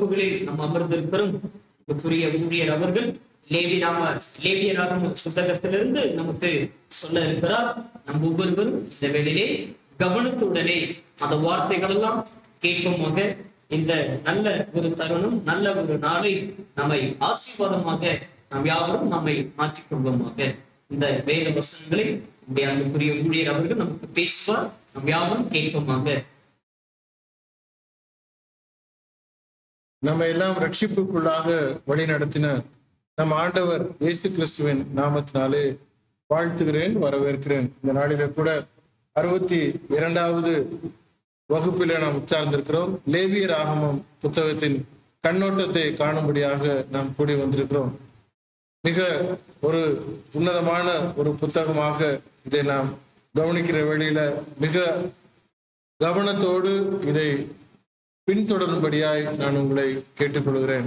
வகுப்புகளில் நாம் அமர்ந்திருக்கிறோம் புரிய ஊழியர் அவர்கள் லேவி நாம லேவியராக புத்தகத்திலிருந்து நமக்கு சொல்ல இருக்கிறார் நம் ஒவ்வொருவரும் இந்த வேளையிலே கவனத்துடனே அந்த வார்த்தைகள் எல்லாம் கேட்போமாக இந்த நல்ல ஒரு தருணம் நல்ல ஒரு நாளை நம்மை ஆசீர்வாதமாக நாம் யாவரும் நம்மை மாற்றிக் கொள்வோமாக இந்த வேத வசனங்களை நம்முடைய அன்புக்குரிய ஊழியர் அவர்கள் நமக்கு பேசுவார் நாம் யாவரும் கேட்போமாக நம்ம எல்லாம் ரட்சிப்புக்குள்ளாக வழி நடத்தின நம் ஆண்டவர் இயேசு கிறிஸ்துவின் நாமத்தினாலே வாழ்த்துகிறேன் வரவேற்கிறேன் இந்த நாளில கூட அறுபத்தி இரண்டாவது வகுப்பில நாம் உட்கார்ந்திருக்கிறோம் லேவியர் ஆகமம் புத்தகத்தின் கண்ணோட்டத்தை காணும்படியாக நாம் கூடி வந்திருக்கிறோம் மிக ஒரு உன்னதமான ஒரு புத்தகமாக இதை நாம் கவனிக்கிற வேளையில மிக கவனத்தோடு இதை பின்தொடரும்படியாய் நான் உங்களை கேட்டுக்கொள்கிறேன்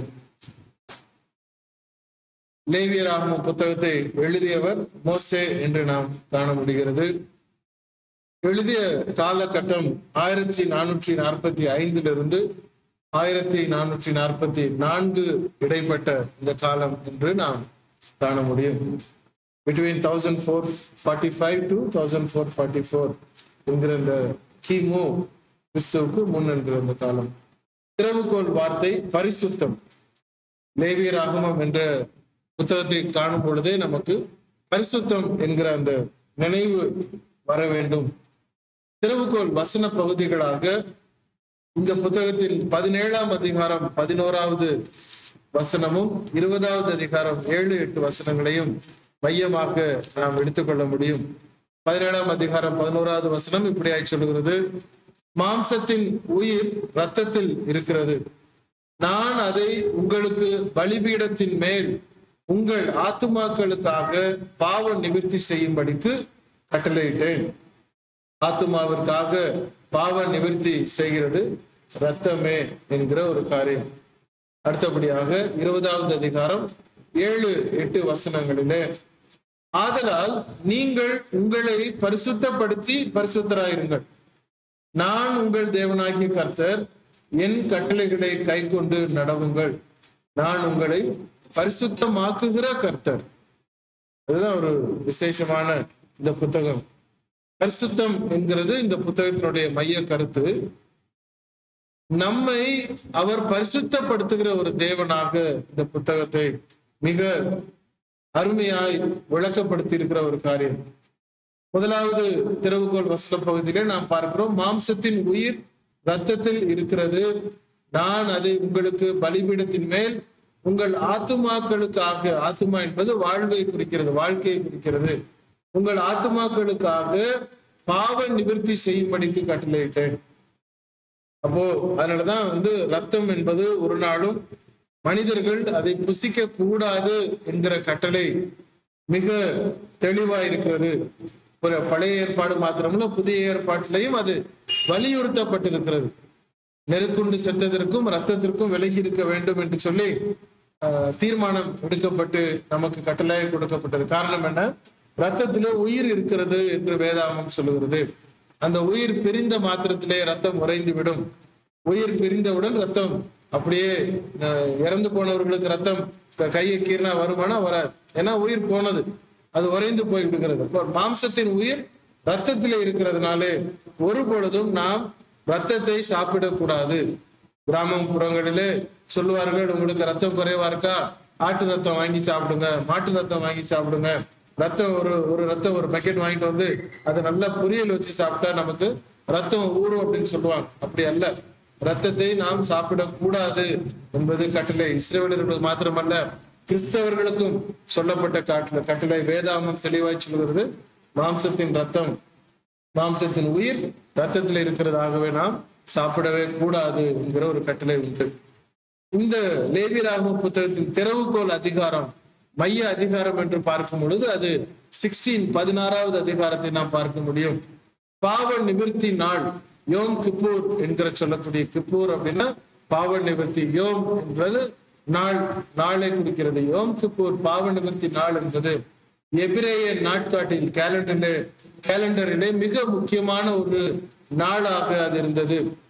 லேவியர் ஆகம புத்தகத்தை எழுதியவர் மோசே என்று நாம் காண முடிகிறது எழுதிய காலகட்டம் ஆயிரத்தி நானூற்றி நாற்பத்தி ஐந்திலிருந்து ஆயிரத்தி நானூற்றி நாற்பத்தி நான்கு இடைப்பட்ட இந்த காலம் என்று நாம் காண முடியும் between thousand four forty five to thousand four forty four என்கிற இந்த கிமு கிறிஸ்துவுக்கு முன் என்கிற இந்த காலம் திறவுகோல் வார்த்தை பரிசுத்தம் லேவியர் ஆகமம் என்ற புத்தகத்தை காணும் பொழுதே நமக்கு பரிசுத்தம் என்கிற அந்த நினைவு வர வேண்டும் திறவுகோல் வசன பகுதிகளாக இந்த புத்தகத்தில் பதினேழாம் அதிகாரம் பதினோராவது வசனமும் இருபதாவது அதிகாரம் ஏழு எட்டு வசனங்களையும் மையமாக நாம் எடுத்துக்கொள்ள முடியும் பதினேழாம் அதிகாரம் பதினோராவது வசனம் இப்படியாய் சொல்லுகிறது மாம்சத்தின் உயிர் ரத்தத்தில் இருக்கிறது நான் அதை உங்களுக்கு பலிபீடத்தின் மேல் உங்கள் ஆத்துமாக்களுக்காக பாவ நிவர்த்தி செய்யும்படிக்கு கட்டளையிட்டேன் ஆத்துமாவிற்காக பாவ நிவர்த்தி செய்கிறது ரத்தமே என்கிற ஒரு காரியம் அடுத்தபடியாக இருபதாவது அதிகாரம் ஏழு எட்டு வசனங்களிலே ஆதலால் நீங்கள் உங்களை பரிசுத்தப்படுத்தி பரிசுத்தராயிருங்கள் நான் உங்கள் தேவனாகிய கர்த்தர் என் கட்டளைகளை கை கொண்டு நடவுங்கள் நான் உங்களை பரிசுத்தமாக்குகிற கர்த்தர் அதுதான் ஒரு விசேஷமான இந்த புத்தகம் பரிசுத்தம் என்கிறது இந்த புத்தகத்தினுடைய மைய கருத்து நம்மை அவர் பரிசுத்தப்படுத்துகிற ஒரு தேவனாக இந்த புத்தகத்தை மிக அருமையாய் விளக்கப்படுத்தி இருக்கிற ஒரு காரியம் முதலாவது திறவுகோள் வசன பகுதியிலே நாம் பார்க்கிறோம் மாம்சத்தின் உயிர் ரத்தத்தில் இருக்கிறது நான் அதை உங்களுக்கு பலிபீடத்தின் மேல் உங்கள் ஆத்துமாக்களுக்காக ஆத்துமா என்பது வாழ்வை குறிக்கிறது வாழ்க்கையை குறிக்கிறது உங்கள் ஆத்துமாக்களுக்காக பாவ நிவர்த்தி செய்யும்படிக்கு கட்டளையிட்டேன் அப்போ அதனாலதான் வந்து ரத்தம் என்பது ஒரு நாளும் மனிதர்கள் அதை புசிக்க கூடாது என்கிற கட்டளை மிக தெளிவா இருக்கிறது ஒரு பழைய ஏற்பாடு மாத்திரமல்ல புதிய ஏற்பாட்டிலையும் அது வலியுறுத்தப்பட்டிருக்கிறது நெருக்குண்டு செத்ததற்கும் ரத்தத்திற்கும் விலகி இருக்க வேண்டும் என்று சொல்லி ஆஹ், தீர்மானம் எடுக்கப்பட்டு நமக்கு கட்டளை கொடுக்கப்பட்டது காரணம் என்ன ரத்தத்திலே உயிர் இருக்கிறது என்று வேதாகமம் சொல்லுகிறது அந்த உயிர் பிரிந்த மாத்திரத்திலே ரத்தம் உறைந்து விடும் உயிர் பிரிந்தவுடன் ரத்தம் அப்படியே அஹ், இறந்து போனவர்களுக்கு ரத்தம் க- கையை கீறினா வருமானா வராது ஏன்னா உயிர் போனது அது உறைந்து போய் விடுகிறது அப்போ மாம்சத்தின் உயிர் ரத்தத்திலே இருக்கிறதுனாலே ஒரு பொழுதும் நாம் ரத்தத்தை சாப்பிடக்கூடாது கிராமப்புறங்களிலே சொல்லுவார்கள் உங்களுக்கு ரத்தம் குறைவா இருக்கா ஆட்டு ரத்தம் வாங்கி சாப்பிடுங்க மாட்டு ரத்தம் வாங்கி சாப்பிடுங்க ரத்தம் ஒரு ஒரு ரத்தம் ஒரு பக்கெட் வாங்கிட்டு வந்து அதை நல்லா பொரியல் வச்சு சாப்பிட்டா நமக்கு ரத்தம் ஊறும் அப்படின்னு சொல்லுவாங்க அப்படி அல்ல ரத்தத்தை நாம் சாப்பிடக்கூடாது என்பது கட்டளை இஸ்ரேலர்களுக்கு மாத்திரமல்ல கிறிஸ்தவர்களுக்கும் சொல்லப்பட்ட காட்டளை கட்டளை வேதாமம் தெளிவாய் சொல்கிறது மாம்சத்தின் ரத்தம் மாம்சத்தின் உயிர் ரத்தத்தில் இருக்கிறதாகவே நாம் சாப்பிடவே கூடாது என்கிற ஒரு கட்டளை உண்டு இந்த லேவியராகம புத்தகத்தின் திறவுகோல் அதிகாரம் மைய அதிகாரம் என்று பார்க்கும் பொழுது அது சிக்ஸ்டீன் பதினாறாவது அதிகாரத்தை நாம் பார்க்க முடியும் பாவ நிவர்த்தி நாள் யோம் கிப்பூர் என்கிற சொல்லக்கூடிய கிப்பூர் அப்படின்னா பாவ நிவர்த்தி யோம் என்றது நாள் நாளை குறிக்கிறது யோம் கிப்பூர் பாவ நிவர்த்தி நாள் என்பது எபிரேய நாட்காட்டில் கேலண்டரிலே கேலண்டரிலே மிக முக்கியமான ஒரு நாளாக அது இருந்தது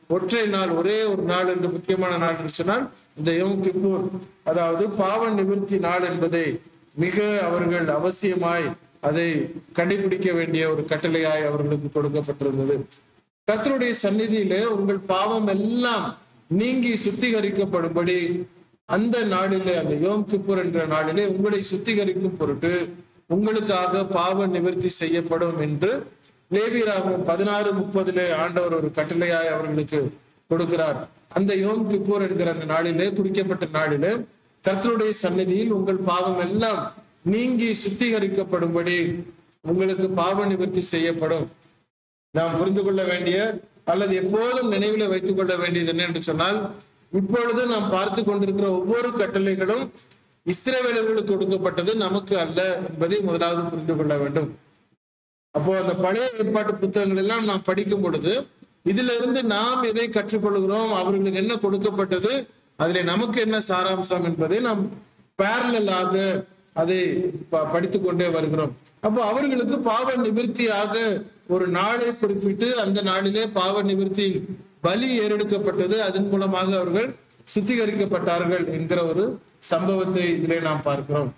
ஒற்றை நாள் ஒரே ஒரு நாள் என்று முக்கியமான நாள் என்று சொன்னால் இந்த யோம் கிப்பூர் அதாவது பாவ நிவர்த்தி நாள் என்பதை மிக அவர்கள் அவசியமாய் அதை கடைபிடிக்க வேண்டிய ஒரு கட்டளையாய் அவர்களுக்கு கொடுக்கப்பட்டிருந்தது கர்த்தருடைய சந்நிதியிலே உங்கள் பாவம் எல்லாம் நீங்கி சுத்திகரிக்கப்படும்படி அந்த நாளிலே அந்த யோம் கிப்பூர் என்ற நாளிலே உங்களை சுத்திகரிக்கும் பொருட்டு உங்களுக்காக பாவ நிவர்த்தி செய்யப்படும் என்று லேவியராகவும் பதினாறு முப்பதிலே ஆண்டவர் ஒரு கட்டளையாய் அவர்களுக்கு கொடுக்கிறார் அந்த யோம் கிப்பூர் என்கிற அந்த நாளிலே குறிக்கப்பட்ட நாளிலே கர்த்தருடைய சந்நிதியில் உங்கள் பாவம் எல்லாம் நீங்கி சுத்திகரிக்கப்படும்படி உங்களுக்கு பாவ நிவர்த்தி செய்யப்படும் நாம் புரிந்து கொள்ள வேண்டிய அல்லது எப்போதும் நினைவில் வைத்துக் கொள்ள வேண்டியது என்ன என்று சொன்னால் இப்பொழுது நாம் பார்த்து கொண்டிருக்கிற ஒவ்வொரு கட்டளைகளும் இஸ்ரவேலர்களுக்கு கொடுக்கப்பட்டது நமக்கு அல்ல என்பதை முதலாவது புரிந்து கொள்ள வேண்டும் அப்போ அந்த பழைய ஏற்பாட்டு புத்தகங்கள் எல்லாம் நாம் படிக்கும் பொழுது இதுல இருந்து நாம் எதை கற்றுக்கொள்கிறோம் அவர்களுக்கு என்ன கொடுக்கப்பட்டது அதிலே நமக்கு என்ன சாராம்சம் என்பதை நாம் பேரலாக அதை ப- படித்துக் கொண்டே வருகிறோம் அப்போ அவர்களுக்கு பாவ நிவர்த்தியாக ஒரு நாளை குறிப்பிட்டு அந்த நாளிலே பாவ நிவர்த்தி பலி ஏறெடுக்கப்பட்டது அதன் மூலமாக அவர்கள் சுத்திகரிக்கப்பட்டார்கள் என்கிற ஒரு சம்பவத்தை இதிலே நாம் பார்க்கிறோம்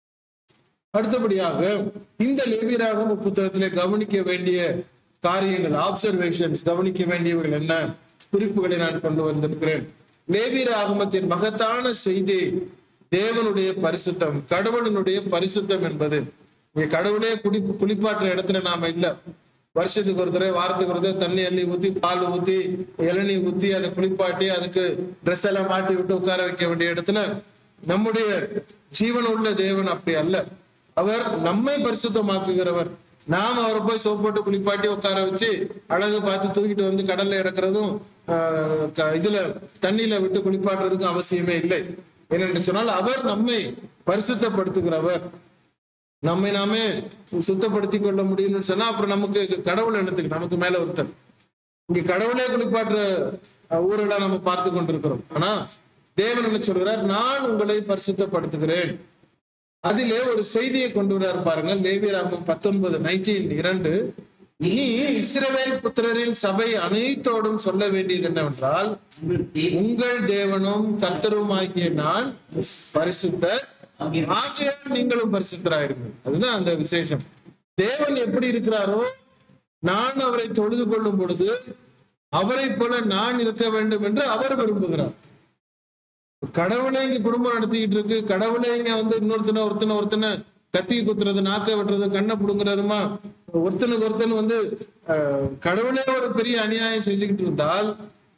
அடுத்தபடியாக இந்த லேவியராகம புத்தகத்திலே கவனிக்க வேண்டிய காரியங்கள் ஆப்சர்வேஷன்ஸ் கவனிக்க வேண்டியவர்கள் என்ன குறிப்புகளை நான் கொண்டு வந்திருக்கிறேன் லேவியர் ஆகமத்தின் மகத்தான செய்தி தேவனுடைய பரிசுத்தம் கடவுளினுடைய பரிசுத்தம் என்பது இங்க கடவுளே குடி குளிப்பாட்டுற இடத்துல நாம இல்ல வருஷத்துக்கு ஒரு தடவை வாரத்துக்கு ஒரு தடவை தண்ணி அள்ளி ஊத்தி பால் ஊத்தி இளநீ ஊத்தி அதை குளிப்பாட்டி அதுக்கு ட்ரெஸ் எல்லாம் மாட்டி விட்டு உட்கார வைக்க வேண்டிய இடத்துல நம்முடைய ஜீவன் உள்ள தேவன் அப்படி அல்ல அவர் நம்மை பரிசுத்தமாக்குகிறவர் நாம் அவரை போய் சோப் போட்டு குளிப்பாட்டி உட்கார வச்சு அழகு பார்த்து தூக்கிட்டு வந்து கடல்ல இறக்குறதும் ஆஹ், க- இதுல தண்ணியில விட்டு குளிப்பாட்டுறதுக்கும் அவசியமே இல்லை ஏனென்று சொன்னால் அவர் நம்மை பரிசுத்தப்படுத்துகிறவர் நம்மை நாமே சுத்தப்படுத்திக் கொள்ள முடியும்னு சொன்னா அப்புறம் நமக்கு கடவுள் என்னத்துக்கு நமக்கு மேல ஒருத்தர் இங்க கடவுளே குளிப்பாட்டுற அஹ், ஊரெல்லாம் நம்ம பார்த்து கொண்டிருக்கிறோம் ஆனா தேவன் என்ன சொல்கிறார் நான் உங்களை பரிசுத்தப்படுத்துகிறேன் அதிலே ஒரு செய்தியை கொண்டு வரார் பாருங்க லேவியராகும் பத்தொன்பது நைன்டீன் இரண்டு இனி இஸ்ரவேல் புத்திரரின் சபை அனைத்தோடும் சொல்ல வேண்டியது என்னவென்றால் உங்கள் தேவன் உங்கள் தேவனும் கர்த்தருமாகிய நான் பரிசுத்தர் ஆகையால் நீங்களும் பரிசுத்தராயிருங்கள் அதுதான் அந்த விசேஷம் தேவன் எப்படி இருக்கிறாரோ நான் அவரை தொழுது கொள்ளும் பொழுது அவரை போல நான் இருக்க வேண்டும் என்று அவர் விரும்புகிறார் கடவுளே இங்க குடும்பம் நடத்திக்கிட்டு இருக்கு கடவுளே இங்க வந்து இன்னொருத்தனை ஒருத்தனை ஒருத்தனை கத்தி குத்துறது நாக்க வெட்டுறது கண்ணை புடுங்குறதுமா ஒருத்தனுக்கு ஒருத்தன் வந்து அஹ், கடவுளே ஒரு பெரிய அநியாயம் செஞ்சுக்கிட்டு இருந்தால்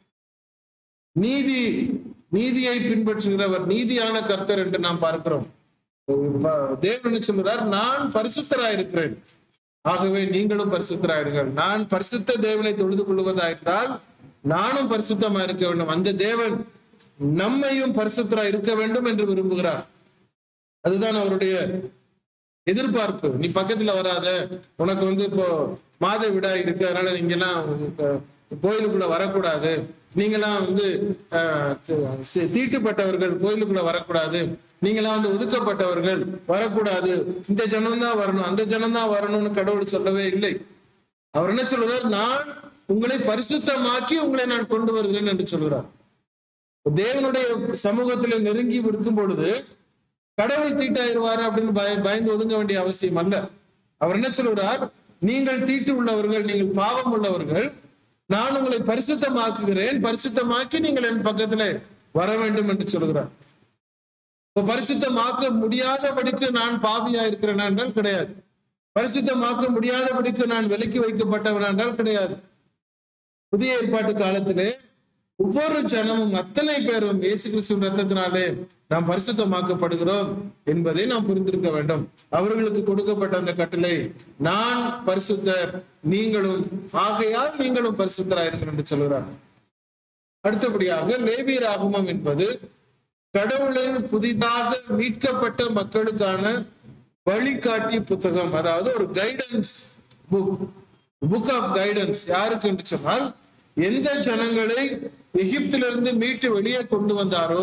நீதி நீதியை பின்பற்றுகிறவர் நீதியான கர்த்தர் என்று நாம் பார்க்கிறோம் தேவன் என்ன சொல்கிறார் நான் பரிசுத்தராயிருக்கிறேன் ஆகவே நீங்களும் பரிசுத்தராயிருங்கள் நான் பரிசுத்த தேவனை தொழுது கொள்வதாயிருந்தால் நானும் பரிசுத்தமா இருக்க வேண்டும் அந்த தேவன் நம்மையும் பரிசுத்தரா இருக்க வேண்டும் என்று விரும்புகிறார் அதுதான் அவருடைய எதிர்பார்ப்பு நீ பக்கத்துல வராத உனக்கு வந்து இப்போ மாத விடா இருக்கு அதனால நீங்க எல்லாம் அஹ், கோயிலுக்குள்ள வரக்கூடாது நீங்கெல்லாம் வந்து அஹ், தி- தீட்டுப்பட்டவர்கள் கோயிலுக்குள்ள வரக்கூடாது நீங்கெல்லாம் வந்து ஒதுக்கப்பட்டவர்கள் வரக்கூடாது இந்த ஜனம் தான் வரணும் அந்த ஜனம் தான் வரணும்னு கடவுள் சொல்லவே இல்லை அவர் என்ன சொல்றார் நான் உங்களை பரிசுத்தமாக்கி உங்களை நான் கொண்டு வருகிறேன் என்று சொல்கிறார் தேவனுடைய சமூகத்துல நெருங்கி இருக்கும் பொழுது கடவுள் தீட்டாயிருவாரு அப்படின்னு பய பயந்து ஒதுங்க வேண்டிய அவசியம் அல்ல அவர் என்ன சொல்கிறார் நீங்கள் தீட்டு உள்ளவர்கள் நீங்கள் பாவம் உள்ளவர்கள் நான் உங்களை பரிசுத்தமாக்குகிறேன் பரிசுத்தமாக்கி நீங்கள் என் பக்கத்துல வர வேண்டும் என்று சொல்கிறார் இப்ப பரிசுத்தமாக்க முடியாதபடிக்கு நான் பாவியா இருக்கிறேன் என்றால் கிடையாது பரிசுத்தமாக்க முடியாதபடிக்கு நான் விலக்கி வைக்கப்பட்டவன் என்றால் கிடையாது புதிய ஏற்பாட்டு காலத்திலே ஒவ்வொரு ஜனமும் அத்தனை பேரும் இயேசு கிறிஸ்துவின் ரத்தத்தினாலே நாம் பரிசுத்தமாக்கப்படுகிறோம் என்பதை நாம் புரிந்திருக்க வேண்டும் அவர்களுக்கு கொடுக்கப்பட்ட அந்த கட்டளை நான் பரிசுத்தர் நீங்களும் ஆகையால் நீங்களும் பரிசுத்தராயிருங்கள் என்று சொல்கிறார் அடுத்தபடியாக லேவியர் ஆகமம் என்பது கடவுளின் புதிதாக மீட்கப்பட்ட மக்களுக்கான வழிகாட்டி புத்தகம் அதாவது ஒரு guidance book book of guidance யாருக்கு என்று சொன்னால் எந்த ஜனங்களை எகிப்திலிருந்து மீட்டு வெளியே கொண்டு வந்தாரோ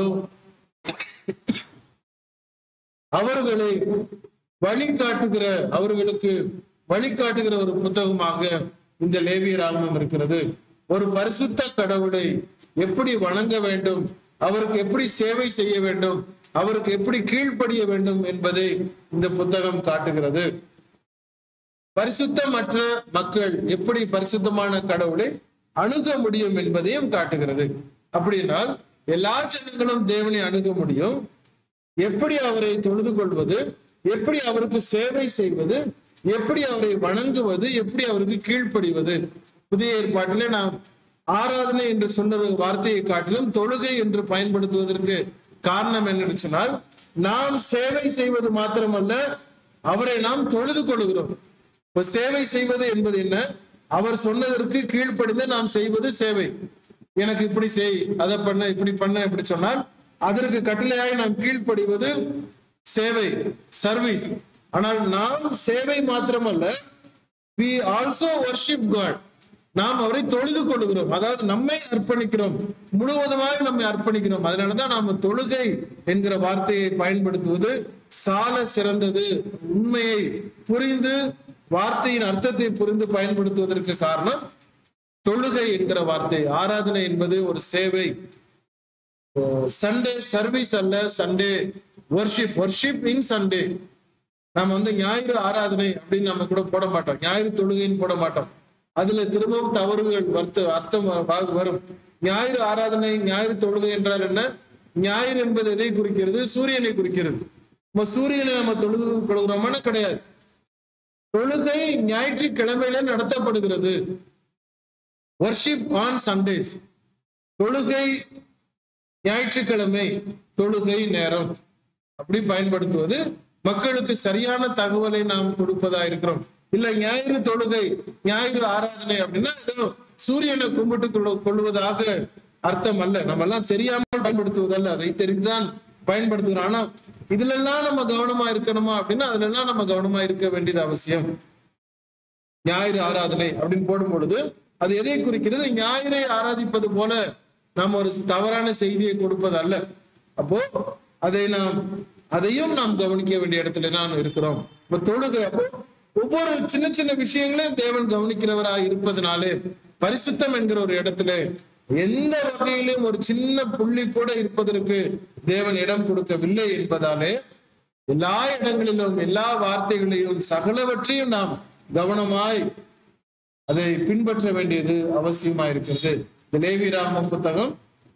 அவர்களை வழிகாட்டுகிற அவர்களுக்கு வழிகாட்டுகிற ஒரு புத்தகமாக இந்த லேவியர் ஆகமம் இருக்கிறது ஒரு பரிசுத்த கடவுளை எப்படி வணங்க வேண்டும் அவருக்கு எப்படி சேவை செய்ய வேண்டும் அவருக்கு எப்படி கீழ்ப்படிய வேண்டும் என்பதை இந்த புத்தகம் காட்டுகிறது பரிசுத்தமற்ற மக்கள் எப்படி பரிசுத்தமான கடவுளை அணுக முடியும் என்பதையும் காட்டுகிறது அப்படின்னால் எல்லா ஜனங்களும் தேவனை அணுக முடியும் எப்படி அவரை தொழுது கொள்வது எப்படி அவருக்கு சேவை செய்வது எப்படி அவரை வணங்குவது எப்படி அவருக்கு கீழ்ப்படிவது புதிய ஏற்பாட்டிலே நாம் ஆராதனை என்று சொன்ன வார்த்தையை காட்டிலும் தொழுகை என்று பயன்படுத்துவதற்கு காரணம் என்னன்னு சொன்னால் நாம் சேவை செய்வது மாத்திரமல்ல அவரை நாம் தொழுது கொள்கிறோம் இப்ப சேவை செய்வது என்பது என்ன அவர் சொன்னதற்கு கீழ்ப்படிந்து நாம் செய்வது சேவை எனக்கு இப்படி செய் அதை பண்ண இப்படி பண்ண இப்படி சொன்னால் அதற்கு கட்டளையாய் நாம் கீழ்ப்படிவது சேவை சர்வீஸ் ஆனால் நாம் சேவை மாத்திரமல்ல we also worship God நாம் அவரை தொழுது கொள்கிறோம் அதாவது நம்மை அர்ப்பணிக்கிறோம் முழுவதுமாய் நம்மை அர்ப்பணிக்கிறோம் அதனாலதான் நாம தொழுகை என்கிற வார்த்தையை பயன்படுத்துவது சால சிறந்தது உண்மையை புரிந்து வார்த்தையின் அர்த்தத்தை புரிந்து பயன்படுத்துவதற்கு காரணம் தொழுகை என்கிற வார்த்தை ஆராதனை என்பது ஒரு சேவை சண்டே சர்வீஸ் அல்ல Sunday worship worship in Sunday நாம வந்து ஞாயிறு ஆராதனை அப்படின்னு நம்ம கூட போட மாட்டோம் ஞாயிறு தொழுகைன்னு போட மாட்டோம் அதுல திரும்பவும் தவறுகள் வர்த்த அர்த்தம் வ- வரும் ஞாயிறு ஆராதனை ஞாயிறு தொழுகை என்றால் என்ன ஞாயிறு என்பது எதை குறிக்கிறது சூரியனை குறிக்கிறது நம்ம சூரியனை நம்ம தொழுது கொள்கிறோமான கிடையாது தொழுகை ஞாயிற்றுக்கிழமையில நடத்தப்படுகிறது வர்ஷிப் ஆன் சண்டேஸ் தொழுகை ஞாயிற்றுக்கிழமை தொழுகை நேரம் அப்படி பயன்படுத்துவது மக்களுக்கு சரியான தகவலை நாம் கொடுப்பதா இருக்கிறோம் இல்ல ஞாயிறு தொழுகை ஞாயிறு ஆராதனை அப்படின்னா ஏதோ சூரியனை கும்பிட்டு கொள்ளு- கொள்வதாக அர்த்தம் அல்ல நம்ம எல்லாம் தெரியாமல் பயன்படுத்துவதல்ல அதை தெரிந்துதான் பயன்படுத்துகிறோம் ஆனா இதுல எல்லாம் நம்ம கவனமா இருக்கணுமா அப்படின்னா அதுல எல்லாம் நம்ம கவனமா இருக்க வேண்டியது அவசியம் ஞாயிறு ஆராதனை அப்படின்னு போடும் பொழுது அது எதை குறிக்கிறது ஞாயிறை ஆராதிப்பது போல நாம் ஒரு தவறான செய்தியை கொடுப்பது அல்ல அப்போ அதை நாம் அதையும் நாம் கவனிக்க வேண்டிய இடத்துல நாம் இருக்கிறோம் இப்ப தொழுகை அப்போ ஒவ்வொரு சின்ன சின்ன விஷயங்களையும் தேவன் கவனிக்கிறவராய் இருப்பதனாலே பரிசுத்தம் என்கிற ஒரு இடத்துல எந்த வகையிலும் ஒரு சின்ன புள்ளி கூட இருப்பதற்கு தேவன் இடம் கொடுக்கவில்லை என்பதாலே எல்லா இடங்களிலும் எல்லா வார்த்தைகளையும் சகலவற்றையும் நாம் கவனமாய் அதை பின்பற்ற வேண்டியது அவசியமா இருக்கிறது இந்த லேவி ராம புத்தகம்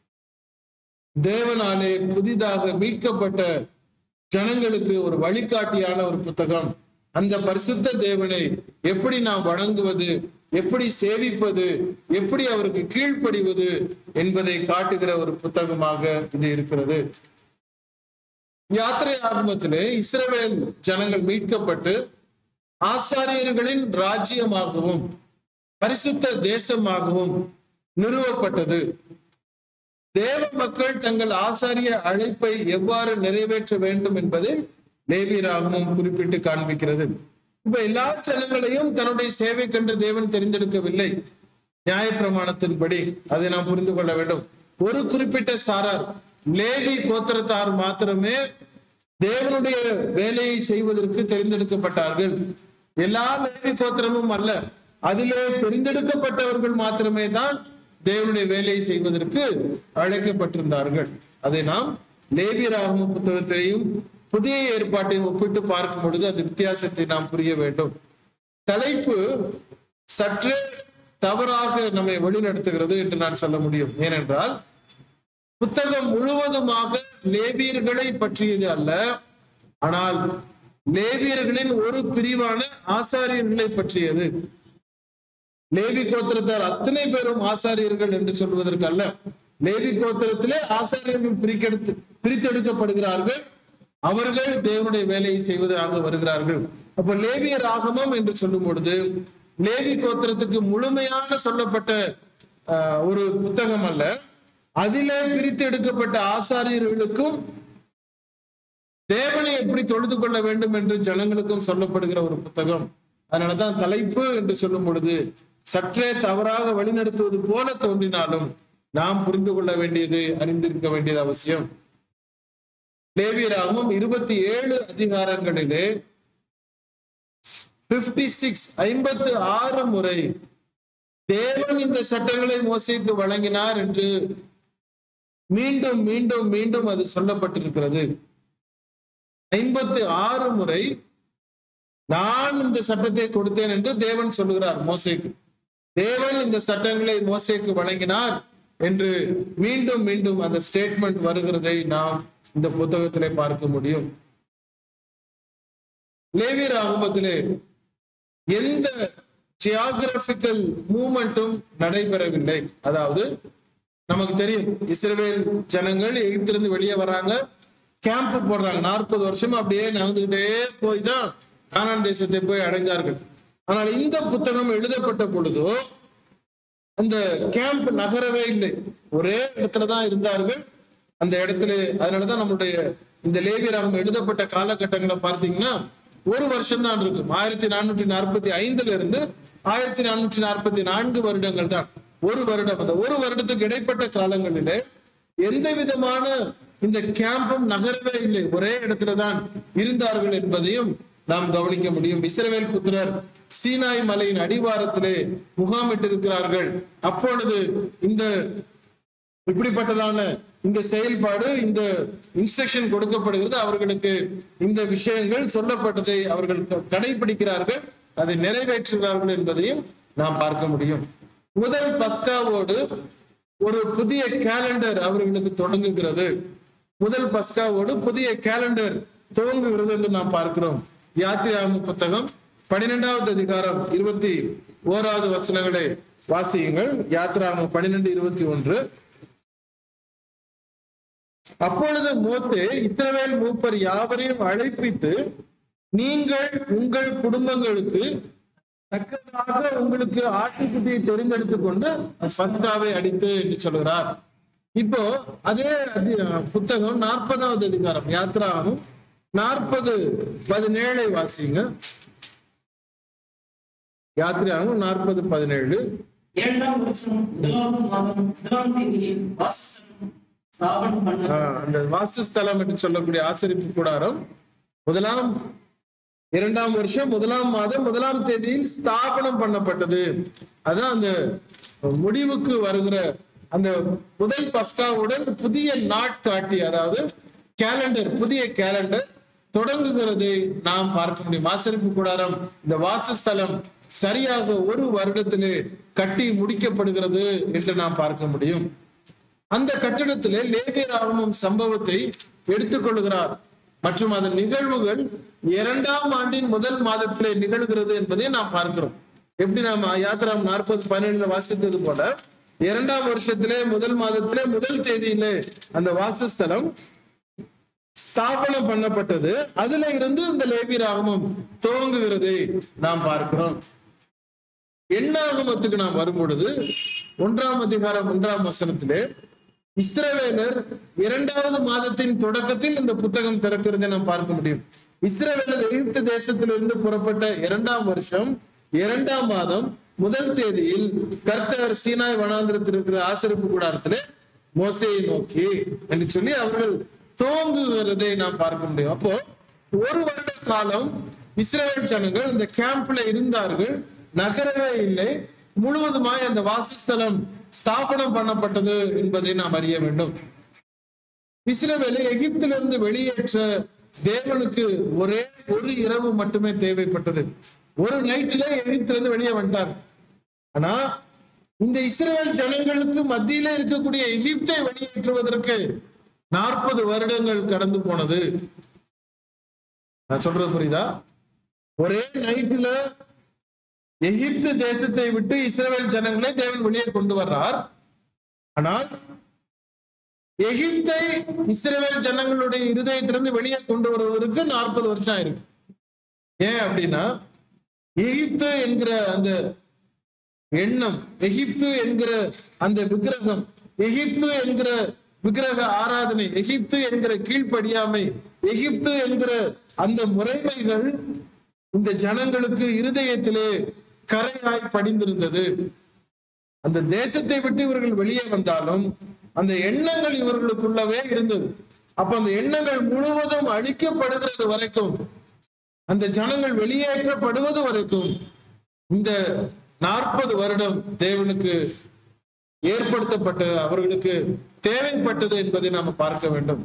தேவனாலே புதிதாக மீட்கப்பட்ட ஜனங்களுக்கு ஒரு வழிகாட்டியான ஒரு புத்தகம் அந்த பரிசுத்த தேவனை எப்படி நாம் வணங்குவது எப்படி சேவிப்பது எப்படி அவருக்கு கீழ்ப்படிவது என்பதை காட்டுகிற ஒரு புத்தகமாக இது இருக்கிறது யாத்திரை ஆரம்பத்திலே இஸ்ரவேல் ஜனங்கள் மீட்கப்பட்டு ஆசாரியர்களின் ராஜ்யமாகவும் பரிசுத்த தேசமாகவும் நிறுவப்பட்டது தேவ மக்கள் தங்கள் ஆசாரிய அழைப்பை எவ்வாறு நிறைவேற்ற வேண்டும் என்பதை லேவியராகவும் குறிப்பிட்டு காண்பிக்கிறது இப்ப எல்லா ஜனங்களையும் தன்னுடைய சேவை கண்டு தேவன் தெரிந்தெடுக்கவில்லை நியாயப்பிரமாணத்தின்படி அதை நாம் புரிந்து கொள்ள வேண்டும் ஒரு குறிப்பிட்ட சாரார் லேவி கோத்திரத்தார் மாத்திரமே தேவனுடைய வேலையை செய்வதற்கு தெரிந்தெடுக்கப்பட்டார்கள் எல்லா லேவி கோத்திரமும் அல்ல அதிலே தெரிந்தெடுக்கப்பட்டவர்கள் மாத்திரமே தான் தேவனுடைய வேலையை செய்வதற்கு அழைக்கப்பட்டிருந்தார்கள் அதை நாம் லேவியராகம புத்தகத்தையும் புதிய ஏற்பாட்டையும் ஒப்பிட்டு பார்க்கும் பொழுது அந்த வித்தியாசத்தை நாம் புரிய வேண்டும் தலைப்பு சற்றே தவறாக நம்மை வழிநடத்துகிறது என்று நான் சொல்ல முடியும் ஏனென்றால் புத்தகம் முழுவதுமாக லேவியர்களை பற்றியது அல்ல ஆனால் லேவியர்களின் ஒரு பிரிவான ஆசாரியர்களை பற்றியது லேவி கோத்திரத்தார் அத்தனை பேரும் ஆசாரியர்கள் என்று சொல்வதற்கு அல்ல லேவி கோத்திரத்திலே ஆசாரியர்கள் பிரிக்கெடுத்து பிரித்தெடுக்கப்படுகிறார்கள் அவர்கள் தேவனுடைய வேலையை செய்வதாக வருகிறார்கள் அப்ப லேவியர் ஆகமம் என்று சொல்லும் பொழுது லேவி கோத்திரத்துக்கு முழுமையான சொல்லப்பட்ட ஆஹ், ஒரு புத்தகம் அல்ல அதிலே பிரித்து எடுக்கப்பட்ட ஆசாரியர்களுக்கும் தேவனை எப்படி தொழுது கொள்ள வேண்டும் என்று ஜனங்களுக்கும் சொல்லப்படுகிற ஒரு புத்தகம் அதனாலதான் தலைப்பு என்று சொல்லும் பொழுது சற்றே தவறாக வழிநடத்துவது போல தோன்றினாலும் நாம் புரிந்து கொள்ள வேண்டியது அறிந்திருக்க வேண்டியது அவசியம் லேவியராகவும் இருபத்தி ஏழு அதிகாரங்களிலே 56 சிக்ஸ் ஐம்பத்து ஆறு முறை தேவன் இந்த சட்டங்களை மோசேக்கு வழங்கினார் என்று மீண்டும் மீண்டும் மீண்டும் அது சொல்லப்பட்டிருக்கிறது ஐம்பத்தி ஆறு முறை நான் இந்த சட்டத்தை கொடுத்தேன் என்று தேவன் சொல்லுகிறார் மோசேக்கு தேவன் இந்த சட்டங்களை மோசேக்கு வழங்கினார் என்று மீண்டும் மீண்டும் அந்த ஸ்டேட்மெண்ட் வருகிறதை நாம் இந்த புத்தகத்திலே பார்க்க முடியும் லேவியர் ஆகமத்திலே எந்த ஜியாகிரபிக்கல் மூமெண்ட்டும் நடைபெறவில்லை அதாவது நமக்கு தெரியும் இஸ்ரவேல் ஜனங்கள் எகிப்திலிருந்து வெளியே வர்றாங்க கேம்ப் போடுறாங்க நாற்பது வருஷம் அப்படியே நகர்ந்துகிட்டே போய் தான் கானான் தேசத்தை போய் அடைந்தார்கள் ஆனால் இந்த புத்தகம் எழுதப்பட்ட பொழுதோ அந்த கேம்ப் நகரவே இல்லை ஒரே இடத்துல தான் இருந்தார்கள் அந்த இடத்துல அதனாலதான் நம்மளுடைய இந்த லேவியராகம் எழுதப்பட்ட காலகட்டங்களை பார்த்தீங்கன்னா ஒரு வருஷம் தான் இருக்கும் ஆயிரத்தி நானூற்றி நாற்பத்தி ஐந்துல இருந்து ஆயிரத்தி நானூற்றி நாற்பத்தி நான்கு வருடங்கள் தான் ஒரு வருடம் அந்த ஒரு வருடத்துக்கு இடைப்பட்ட காலங்களிலே எந்த விதமான இந்த கேம்பும் நகரவே இல்லை ஒரே இடத்துல தான் இருந்தார்கள் என்பதையும் நாம் கவனிக்க முடியும் இஸ்ரவேல் புத்திரர் சீனாய் மலையின் அடிவாரத்திலே முகாமிட்டிருக்கிறார்கள் அப்பொழுது இந்த இப்படிப்பட்டதான இந்த செயல்பாடு இந்த இன்ஸ்ட்ரக்ஷன் கொடுக்கப்படுகிறது அவர்களுக்கு இந்த விஷயங்கள் சொல்லப்பட்டதை அவர்கள் க- கடைபிடிக்கிறார்கள் அதை நிறைவேற்றுகிறார்கள் என்பதையும் நாம் பார்க்க முடியும் முதல் பஸ்காவோடு ஒரு புதிய கேலண்டர் அவர்களுக்கு தொடங்குகிறது முதல் பஸ்காவோடு புதிய கேலண்டர் துவங்குகிறது என்று நாம் பார்க்கிறோம் யாத்திராம புத்தகம் பன்னிரெண்டாவது அதிகாரம் இருபத்தி ஓராவது வசனங்களை வாசியுங்கள் யாத்ராம பன்னிரெண்டு இருபத்தி ஒன்று அப்பொழுது மோசே இஸ்ரவேல் மூப்பர் யாவரையும் அழைப்பித்து நீங்கள் உங்கள் குடும்பங்களுக்கு தக்கதாக உங்களுக்கு ஆட்டுக்குட்டியை தெரிந்தெடுத்துக் கொண்டு பஸ்காவை அடித்து என்று சொல்கிறார் இப்போ அதே அதி- புத்தகம் நாற்பதாவது அதிகாரம் யாத்ராவும் நாற்பது பதினேழை வாசிங்க யாத்திராவும் நாற்பது பதினேழு இரண்டாம் வருஷம் முதலாம் மாதம் முதலாம் தேதியில் வாசஸ்தலம் ஸ்தாபனம் பண்ண ஆஹ், அந்த வாசஸ்தலம் என்று சொல்லக்கூடிய ஆசரிப்பு கூடாரம் முதலாம் இரண்டாம் வருஷம் முதலாம் மாதம் முதலாம் தேதியில் ஸ்தாபனம் பண்ணப்பட்டது அதான் அந்த முடிவுக்கு வருகிற அந்த முதல் பஸ்காவுடன் புதிய நாட்காட்டி அதாவது கேலண்டர் புதிய கேலண்டர் தொடங்குகிறதை நாம் பார்க்க முடியும் ஆசரிப்பு கூடாரம் இந்த வாசஸ்தலம் சரியாக ஒரு வருடத்திலே கட்டி முடிக்கப்படுகிறது என்று நாம் பார்க்க முடியும் அந்த கட்டடத்திலே லேவியராகமம் சம்பவத்தை எடுத்துக்கொள்கிறார் மற்றும் அதன் நிகழ்வுகள் இரண்டாம் ஆண்டின் முதல் மாதத்திலே நிகழ்கிறது என்பதை நாம் பார்க்கிறோம் எப்படி நாம் யாத்திராம் நாற்பது பதினேழுல வாசித்தது போல இரண்டாம் வருஷத்திலே முதல் மாதத்திலே முதல் தேதியிலே அந்த வாசஸ்தலம் ஸ்தாபனம் பண்ணப்பட்டது அதுல இருந்து இந்த லேவியராகமம் துவங்குகிறதை நாம் பார்க்கிறோம் எண்ணாகமத்துக்கு நாம் வரும் பொழுது ஒன்றாம் அதிகாரம் ஒன்றாம் வசனத்திலே இஸ்ரவேலர் இரண்டாவது மாதத்தின் தொடக்கத்தில் இந்த புத்தகம் திறக்கிறதை நாம் பார்க்க முடியும் இஸ்ரவேலர் எகிப்து தேசத்திலிருந்து புறப்பட்ட இரண்டாம் வருஷம் இரண்டாம் மாதம் முதல் தேதியில் கர்த்தர் சீனாய் வனாந்திரத்தில் இருக்கிற ஆசிரிப்பு கூடாரத்திலே மோசையை நோக்கி என்று சொல்லி அவர்கள் துவங்குகிறதை நாம் பார்க்க முடியும் அப்போ ஒரு வருட காலம் இஸ்ரேல் ஜனங்கள் இந்த கேம்ப்ல இருந்தார்கள் நகரவே இல்லை முழுவதுமாய் அந்த வாசஸ்தலம் ஸ்தாபனம் பண்ணப்பட்டது என்பதை நாம் அறிய வேண்டும் இஸ்ரவேலை எகிப்திலிருந்து வெளியேற்ற தேவனுக்கு ஒரே ஒரு இரவு மட்டுமே தேவைப்பட்டது ஒரு நைட்டிலே எகிப்திலிருந்து வெளியே வந்துட்டார் ஆனா இந்த இஸ்ரவேல் ஜனங்களுக்கு மத்தியில இருக்கக்கூடிய எகிப்தை வெளியேற்றுவதற்கு நாற்பது வருடங்கள் கடந்து போனது நான் சொல்றது புரியுதா ஒரே நைட்டுல எகிப்து தேசத்தை விட்டு இஸ்ரவேல் ஜனங்களை தேவன் வெளியே கொண்டு வர்றார் ஆனால் எகிப்தை இஸ்ரவேல் ஜனங்களுடைய இருதயத்திலிருந்து வெளியே கொண்டு வருவதற்கு நாற்பது வருஷம் ஆயிருக்கு ஏன் அப்படின்னா எகிப்து என்கிற அந்த எண்ணம் எகிப்து என்கிற அந்த விக்கிரகம் எகிப்து என்கிற விக்கிரக ஆராதனை எகிப்து என்கிற கீழ்ப்படியாமை எகிப்து என்கிற அந்த முறைமைகள் இந்த ஜனங்களுக்கு இருதயத்திலே கரையாய் படிந்திருந்தது அந்த தேசத்தை விட்டு இவர்கள் வெளியே வந்தாலும் அந்த எண்ணங்கள் இவர்களுக்குள்ளவே இருந்தது அப்ப அந்த எண்ணங்கள் முழுவதும் அழிக்கப்படுகிறது வரைக்கும் அந்த ஜனங்கள் வெளியேற்றப்படுவது வரைக்கும் இந்த நாற்பது வருடம் தேவனுக்கு ஏற்படுத்தப்பட்டது அவர்களுக்கு தேவைப்பட்டது என்பதை நாம பார்க்க வேண்டும்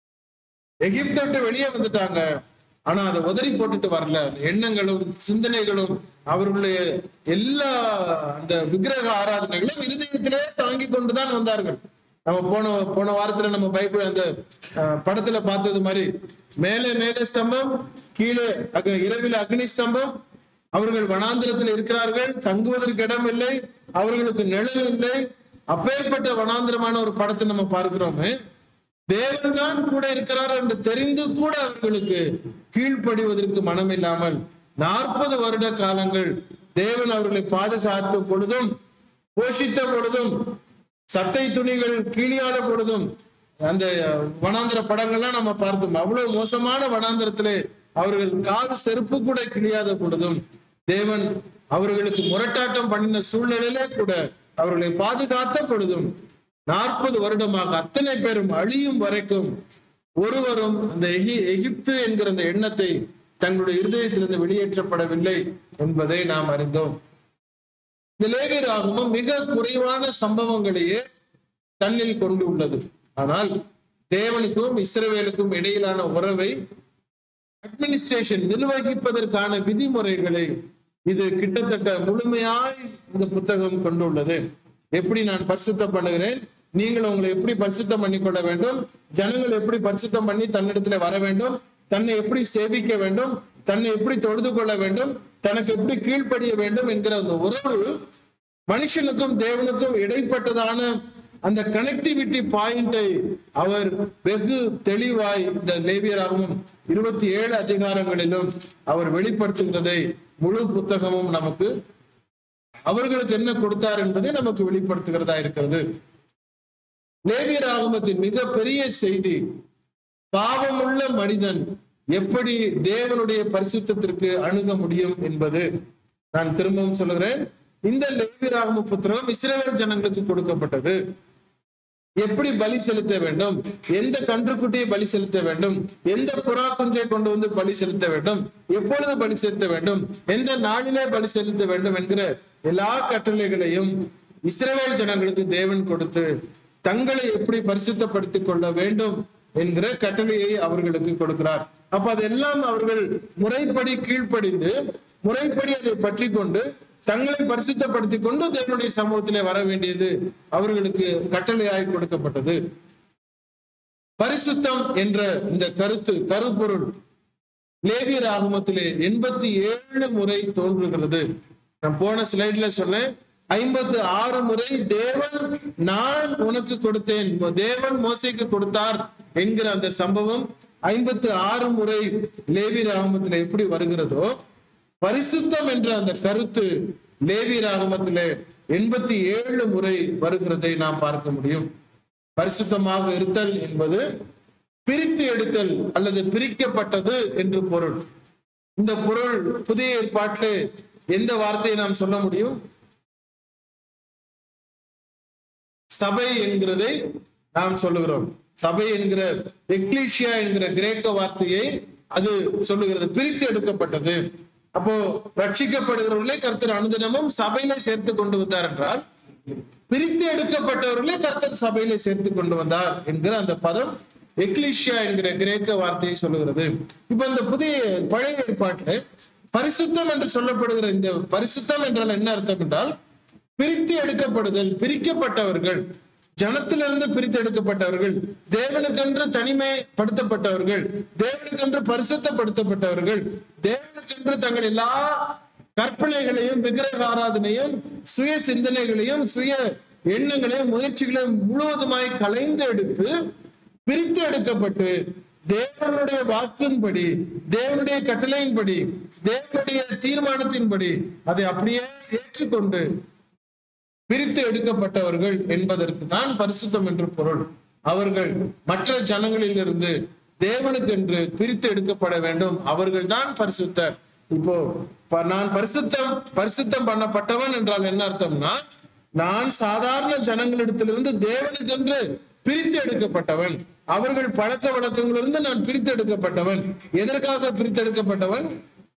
எகிப்தை விட்டு வெளியே வந்துட்டாங்க ஆனா அதை உதறி போட்டுட்டு வரல அந்த எண்ணங்களும் சிந்தனைகளும் அவர்களுடைய எல்லா அந்த விக்கிரக ஆராதனைகளும் இருதயத்திலே தாங்கி கொண்டுதான் வந்தார்கள் நம்ம போன போன வாரத்துல நம்ம பைபிள் அந்த அஹ், படத்துல பார்த்தது மாதிரி மேலே மேலே ஸ்தம்பம் கீழே அக இரவில் அக்னி ஸ்தம்பம் அவர்கள் வனாந்திரத்தில் இருக்கிறார்கள் தங்குவதற்கு இடம் இல்லை அவர்களுக்கு நிழல் இல்லை அப்பேற்பட்ட வனாந்திரமான ஒரு படத்தை நம்ம பார்க்கிறோமே தேவன் தான் கூட இருக்கிறார் என்று தெரிந்து கூட அவர்களுக்கு கீழ்ப்படிவதற்கு மனம் இல்லாமல் நாற்பது வருட காலங்கள் தேவன் அவர்களை பாதுகாத்த பொழுதும் போஷித்த பொழுதும் சட்டை துணிகள் கிழியாத பொழுதும் அந்த வனாந்திர படங்கள்லாம் நம்ம பார்த்தோம் அவ்வளவு மோசமான வனாந்திரத்திலே அவர்கள் கால் செருப்பு கூட கிழியாத பொழுதும் தேவன் அவர்களுக்கு முரட்டாட்டம் பண்ணின சூழ்நிலையிலே கூட அவர்களை பாதுகாத்த பொழுதும் நாற்பது வருடமாக அத்தனை பேரும் அழியும் வரைக்கும் ஒருவரும் அந்த எகி எகிப்து என்கிற அந்த எண்ணத்தை தங்களுடைய இருதயத்திலிருந்து வெளியேற்றப்படவில்லை என்பதை நாம் அறிந்தோம் இந்த லேவியராகமும் மிக குறைவான சம்பவங்களையே தன்னில் கொண்டு உள்ளது ஆனால் தேவனுக்கும் இஸ்ரவேலுக்கும் இடையிலான உறவை அட்மினிஸ்ட்ரேஷன் நிர்வகிப்பதற்கான விதிமுறைகளை இது கிட்டத்தட்ட முழுமையாய் இந்த புத்தகம் கொண்டுள்ளது எப்படி நான் பரிசுத்தம் பண்ணுகிறேன் நீங்கள் உங்களை எப்படி பரிசுத்தம் பண்ணிக்கொள்ள வேண்டும் ஜனங்கள் எப்படி பரிசுத்தம் பண்ணி தன்னிடத்துல வர வேண்டும் தன்னை எப்படி சேவிக்க வேண்டும் தன்னை எப்படி தொழுது கொள்ள வேண்டும் தனக்கு எப்படி கீழ்ப்படிய வேண்டும் என்கிற அந்த உறவு மனுஷனுக்கும் தேவனுக்கும் இடைப்பட்டதான அந்த கனெக்டிவிட்டி பாயிண்டை அவர் வெகு தெளிவாய் இந்த லேவியராகவும் இருபத்தி ஏழு அதிகாரங்களிலும் அவர் வெளிப்படுத்துகிறதை முழு புத்தகமும் நமக்கு அவர்களுக்கு என்ன கொடுத்தார் என்பதை நமக்கு வெளிப்படுத்துகிறதா இருக்கிறது லேவியர் ஆகமத்தின் மிகப்பெரிய செய்தி பாவமுள்ள மனிதன் எப்படி தேவனுடைய பரிசுத்தத்திற்கு அணுக முடியும் என்பது நான் திரும்பவும் சொல்லுகிறேன் இந்த லேவியராகம புத்தகம் இஸ்ரேல் ஜனங்களுக்கு கொடுக்கப்பட்டது எப்படி பலி செலுத்த வேண்டும் எந்த கன்றுக்குட்டியை பலி செலுத்த வேண்டும் எந்த புறா குஞ்சை கொண்டு வந்து பலி செலுத்த வேண்டும் எப்பொழுது பலி செலுத்த வேண்டும் எந்த நாளிலே பலி செலுத்த வேண்டும் என்கிற எல்லா கட்டளைகளையும் இஸ்ரவேல் ஜனங்களுக்கு தேவன் கொடுத்து தங்களை எப்படி பரிசுத்தப்படுத்திக் கொள்ள வேண்டும் என்கிற கட்டளையை அவர்களுக்கு கொடுக்கிறார் அப்ப அதெல்லாம் அவர்கள் முறைப்படி கீழ்ப்படிந்து முறைப்படி அதை பற்றி கொண்டு தங்களை பரிசுத்தப்படுத்திக் கொண்டு தேவனுடைய சமூகத்திலே வர வேண்டியது அவர்களுக்கு கட்டளையாய் கொடுக்கப்பட்டது பரிசுத்தம் என்ற இந்த கருத்து கருப்பொருள் லேவியர் ஆகமத்திலே எண்பத்தி ஏழு முறை தோன்றுகிறது நான் போன ஸ்லைட்ல சொன்னேன் ஐம்பத்து ஆறு முறை தேவன் நான் உனக்கு கொடுத்தேன் தேவன் மோசைக்கு கொடுத்தார் என்கிற அந்த சம்பவம் ஐம்பத்து ஆறு முறை லேவியர் ஆகமத்திலே எப்படி வருகிறதோ பரிசுத்தம் என்ற அந்த கருத்து லேவியர் ஆகமத்திலே எண்பத்தி ஏழு முறை வருகிறதை நாம் பார்க்க முடியும் பரிசுத்தமாக இருத்தல் என்பது பிரித்து எடுத்தல் அல்லது பிரிக்கப்பட்டது என்று பொருள் இந்த பொருள் புதிய ஏற்பாட்டிலே எந்த வார்த்தையை நாம் சொல்ல முடியும் சபை என்கிறதை நாம் சொல்லுகிறோம் சபை என்கிற எக்லீஷியா என்கிற கிரேக்க வார்த்தையை அது சொல்லுகிறது பிரித்து எடுக்கப்பட்டது அப்போ ரட்சிக்கப்படுகிறவர்களே கர்த்தர் அனுதினமும் சபையில சேர்த்து கொண்டு வந்தார் என்றால் பிரித்து எடுக்கப்பட்டவர்களே கர்த்தர் சபையில சேர்த்து கொண்டு வந்தார் என்கிற அந்த பதம் எக்லிஷியா என்கிற கிரேக்க வார்த்தையை சொல்லுகிறது இப்ப இந்த புதிய பழைய ஏற்பாட்டுல பரிசுத்தம் என்று சொல்லப்படுகிற இந்த பரிசுத்தம் என்றால் என்ன அர்த்தம் என்றால் பிரித்து எடுக்கப்படுதல் பிரிக்கப்பட்டவர்கள் ஜனத்திலிருந்து பிரித்து எடுக்கப்பட்டவர்கள் தேவனுக்கென்று தனிமைப்படுத்தப்பட்டவர்கள் தேவனுக்கென்று பரிசுத்தப்படுத்தப்பட்டவர்கள் தேவனுக்கென்று தங்கள் எல்லா கற்பனைகளையும் விக்கிரக ஆராதனையும் சுய சிந்தனைகளையும் சுய எண்ணங்களையும் முயற்சிகளையும் முழுவதுமாய் கலைந்து எடுத்து பிரித்து எடுக்கப்பட்டு தேவனுடைய வாக்கின்படி தேவனுடைய கட்டளையின்படி தேவனுடைய தீர்மானத்தின்படி அதை அப்படியே ஏற்றுக்கொண்டு பிரித்து எடுக்கப்பட்டவர்கள் என்பதற்கு தான் பரிசுத்தம் என்று பொருள் அவர்கள் மற்ற ஜனங்களிலிருந்து தேவனுக்கென்று பிரித்து எடுக்கப்பட வேண்டும் அவர்கள் தான் பரிசுத்தர் இப்போ ப- நான் பரிசுத்தம் பரிசுத்தம் பண்ணப்பட்டவன் என்றால் என்ன அர்த்தம்னா நான் சாதாரண ஜனங்களிடத்திலிருந்து தேவனுக்கென்று பிரித்து எடுக்கப்பட்டவன் அவர்கள் பழக்க வழக்கங்களிலிருந்து நான் பிரித்து எடுக்கப்பட்டவன் எதற்காக பிரித்து எடுக்கப்பட்டவன்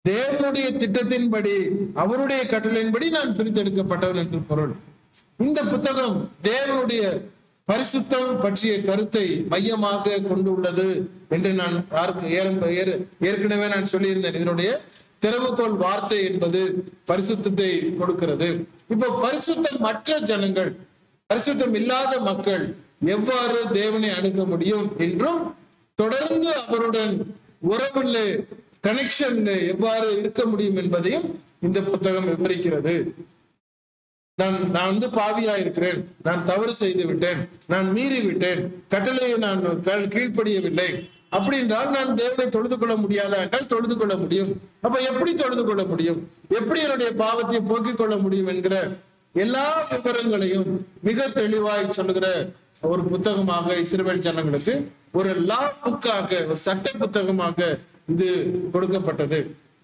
தேவனுடைய திட்டத்தின்படி அவருடைய கட்டளையின்படி நான் பிரித்தெடுக்கப்பட்டவன் என்று பொருள் இந்த புத்தகம் தேவனுடைய பரிசுத்தம் பற்றிய கருத்தை மையமாக கொண்டுள்ளது என்று நான் யாருக்கு ஏற- ஏற- ஏற்கனவே நான் சொல்லியிருந்தேன் இதனுடைய திறவுகோல் வார்த்தை என்பது பரிசுத்தத்தை கொடுக்கிறது இப்போ பரிசுத்தம் மற்ற ஜனங்கள் பரிசுத்தம் இல்லாத மக்கள் எவ்வாறு தேவனை அணுக முடியும் என்றும் தொடர்ந்து அவருடன் உறவுல கனெக்ஷன்ல எவ்வாறு இருக்க முடியும் என்பதையும் இந்த புத்தகம் விவரிக்கிறது நான் நான் வந்து பாவியா இருக்கிறேன் நான் தவறு செய்து விட்டேன் நான் மீறி விட்டேன் கட்டளையை நான் கல்- கீழ்ப்படியவில்லை அப்படி என்றால் நான் தேவனை தொழுது கொள்ள முடியாதா என்றால் தொழுது கொள்ள முடியும் அப்ப எப்படி தொழுது கொள்ள முடியும் எப்படி என்னுடைய பாவத்தை போக்கிக் கொள்ள முடியும் என்கிற எல்லா விவரங்களையும் மிக தெளிவாய் சொல்லுகிற ஒரு புத்தகமாக இஸ்ரவேல் ஜனங்களுக்கு ஒரு லா புக்காக ஒரு சட்ட புத்தகமாக இது கொடுக்கப்பட்டது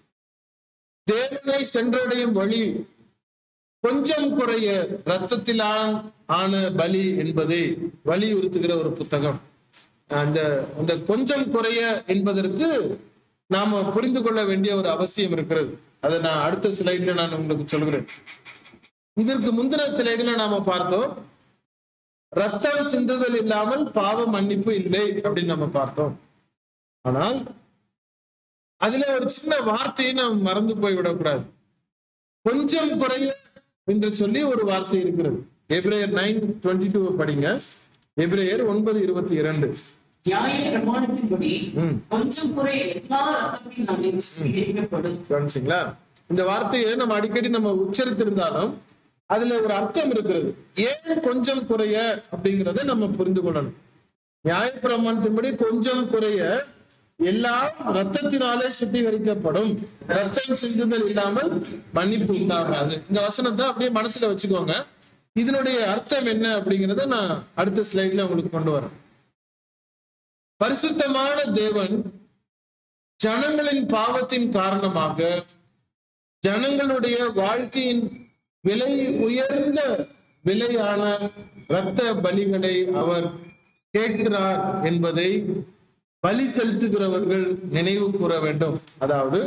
தேவனை சென்றடையும் வழி கொஞ்சம் குறைய ரத்தத்திலான் ஆன பலி என்பதை வலியுறுத்துகிற ஒரு புத்தகம் அந்த அந்த கொஞ்சம் குறைய என்பதற்கு நாம புரிந்து கொள்ள வேண்டிய ஒரு அவசியம் இருக்கிறது அதை நான் அடுத்த ஸ்லைட்ல நான் உங்களுக்கு சொல்கிறேன் இதற்கு முந்தின ஸ்லைடுல நாம பார்த்தோம் ரத்தம் சிந்துதல் இல்லாமல் பாவ மன்னிப்பு இல்லை அப்படின்னு நம்ம பார்த்தோம் ஆனால் அதுல ஒரு சின்ன வார்த்தையை நாம் மறந்து போய் விடக்கூடாது கொஞ்சம் குறைய என்று சொல்லி ஒரு வார்த்தை இருக்கிறது எப்ரேயர் நைன் டுவெண்ட்டி டூ படிங்க எப்ரேயர் ஒன்பது இருபத்தி இரண்டு நியாய பிரமாணத்தின்படி ம். கொஞ்சம் குறை எல்லா ரத்தத்தினாலும் சுத்திகரிக்கப்படும் கவனிச்சிங்களா இந்த வார்த்தையை நம்ம அடிக்கடி நம்ம உச்சரித்திருந்தாலும் அதுல ஒரு அர்த்தம் இருக்கிறது ஏன் கொஞ்சம் குறைய அப்படிங்கறத நம்ம புரிந்து கொள்ளணும் நியாயப்பிரமாணத்தின்படி கொஞ்சம் குறைய எல்லாம் ரத்தத்தினாலே சுத்திகரிக்கப்படும் ரத்தம் சிந்துதல் இல்லாமல் மன்னிப்பு உண்டாகாது இந்த வசனத்தை அப்படியே மனசுல வச்சுக்கோங்க இதனுடைய அர்த்தம் என்ன அப்படிங்கறத நான் அடுத்த ஸ்லைட்ல உங்களுக்கு கொண்டு வரேன் பரிசுத்தமான தேவன் ஜனங்களின் பாவத்தின் காரணமாக ஜனங்களுடைய வாழ்க்கையின் விலை உயர்ந்த விலையான இரத்த பலிகளை அவர் கேட்கிறார் என்பதை பலி செலுத்துகிறவர்கள் நினைவு கூற வேண்டும் அதாவது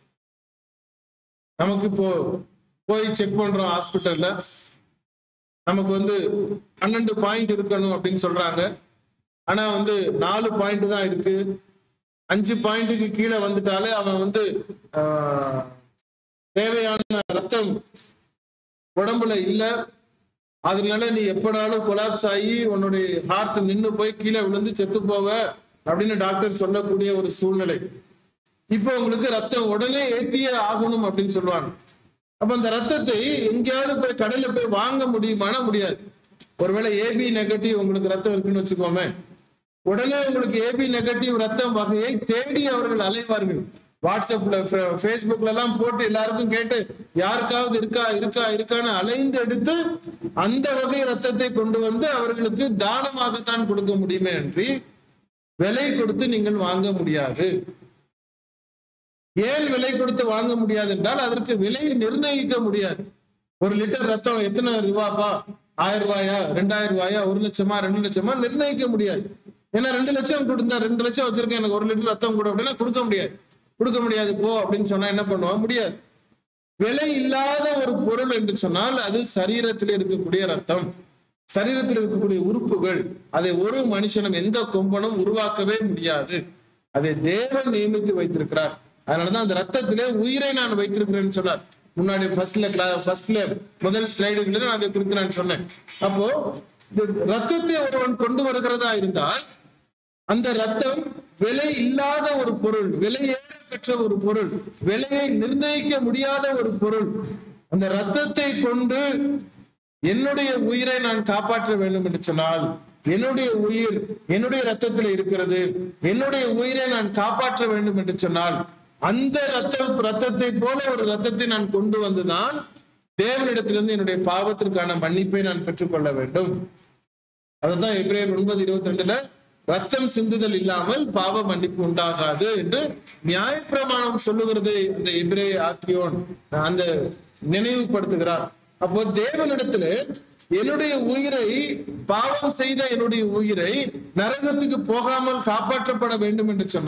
நமக்கு இப்போ போய் செக் பண்றோம் ஹாஸ்பிட்டல்ல நமக்கு வந்து பன்னெண்டு பாயிண்ட் இருக்கணும் அப்படின்னு சொல்றாங்க ஆனா வந்து நாலு பாயிண்ட் தான் இருக்கு அஞ்சு பாயிண்ட்டுக்கு கீழே வந்துட்டாலே அவன் வந்து ஆஹ், தேவையான ரத்தம் உடம்புல இல்ல அதனால நீ எப்பனாலும் கொலாப்ஸ் ஆகி உன்னுடைய ஹார்ட் நின்னு போய் கீழே விழுந்து செத்து போவ அப்படின்னு டாக்டர் சொல்லக்கூடிய ஒரு சூழ்நிலை இப்போ உங்களுக்கு ரத்தம் உடனே ஏத்தியே ஆகணும் அப்படின்னு சொல்லுவாங்க அப்ப அந்த ரத்தத்தை எங்கேயாவது போய் கடையில போய் வாங்க முடியுமானா முடியாது ஒருவேளை ஏபி நெகட்டிவ் உங்களுக்கு ரத்தம் இருக்குன்னு வச்சுக்கோமே உடனே உங்களுக்கு ஏபி நெகட்டிவ் ரத்தம் வகையை தேடி அவர்கள் அலைவார்கள் வாட்ஸ்அப்ல ஃபேஸ்புக்ல எல்லாம் போட்டு எல்லாருக்கும் கேட்டு யாருக்காவது இருக்கா இருக்கா இருக்கான்னு அலைந்து எடுத்து அந்த வகை ரத்தத்தை கொண்டு வந்து அவர்களுக்கு தானமாகத்தான் கொடுக்க முடியுமே அன்றி விலை கொடுத்து நீங்கள் வாங்க முடியாது ஏன் விலை கொடுத்து வாங்க முடியாது என்றால் அதற்கு விலை நிர்ணயிக்க முடியாது ஒரு லிட்டர் ரத்தம் எத்தனை ரூபாப்பா ஆயிரம் ரூபாயா ரெண்டாயிரம் ரூபாயா ஒரு லட்சமா ரெண்டு லட்சமா நிர்ணயிக்க முடியாது ஏன்னா ரெண்டு லட்சம் கொடுத்தா ரெண்டு லட்சம் வச்சிருக்கேன் எனக்கு ஒரு லிட்டர் ரத்தம் கொடு அப்படின்னா கொடுக்க முடியாது கொடுக்க முடியாது போ அப்படின்னு சொன்னா என்ன பண்ணுவான் முடியாது விலை இல்லாத ஒரு பொருள் என்று சொன்னால் அது சரீரத்தில் இருக்கக்கூடிய ரத்தம் சரீரத்தில் இருக்கக்கூடிய உறுப்புகள் அதை ஒரு மனுஷனும் எந்த கொம்பனும் உருவாக்கவே முடியாது அதை தேவன் நியமித்து வைத்திருக்கிறார் அதனாலதான் அந்த ரத்தத்திலே உயிரை நான் வைத்திருக்கிறேன்னு சொன்னார் முன்னாடி ஃபர்ஸ்ட்ல ஃபர்ஸ்ட்ல முதல் ஸ்லைடுகளில் நான் அதை குறித்து நான் சொன்னேன் அப்போ இந்த ரத்தத்தை ஒருவன் கொண்டு வருகிறதா இருந்தால் அந்த ரத்தம் விலை இல்லாத ஒரு பொருள் விலையேற பெற்ற ஒரு பொருள் விலையை நிர்ணயிக்க முடியாத ஒரு பொருள் அந்த ரத்தத்தை கொண்டு என்னுடைய உயிரை நான் காப்பாற்ற வேண்டும் என்று சொன்னால் என்னுடைய உயிர் என்னுடைய ரத்தத்தில் இருக்கிறது என்னுடைய உயிரை நான் காப்பாற்ற வேண்டும் என்று சொன்னால் அந்த ரத்தம் ரத்தத்தை போல ஒரு ரத்தத்தை நான் கொண்டு வந்துதான் தேவனிடத்திலிருந்து என்னுடைய பாவத்திற்கான மன்னிப்பை நான் பெற்றுக்கொள்ள வேண்டும் அதுதான் எப்ரேயர் ஒன்பது இருபத்தி ரெண்டுல ரத்தம் சிந்துதல் இல்லாமல் பாவ மன்னிப்பு உண்டாகாது என்று நியாயப்பிரமாணம் சொல்லுகிறது அந்த எபிரே ஆக்கியோன் அந்த நினைவுபடுத்துகிறார் அப்போ தேவனிடத்துல என்னுடைய உயிரை பாவம் செய்த என்னுடைய உயிரை நரகத்துக்கு போகாமல் காப்பாற்றப்பட வேண்டும் என்று சொன்னால்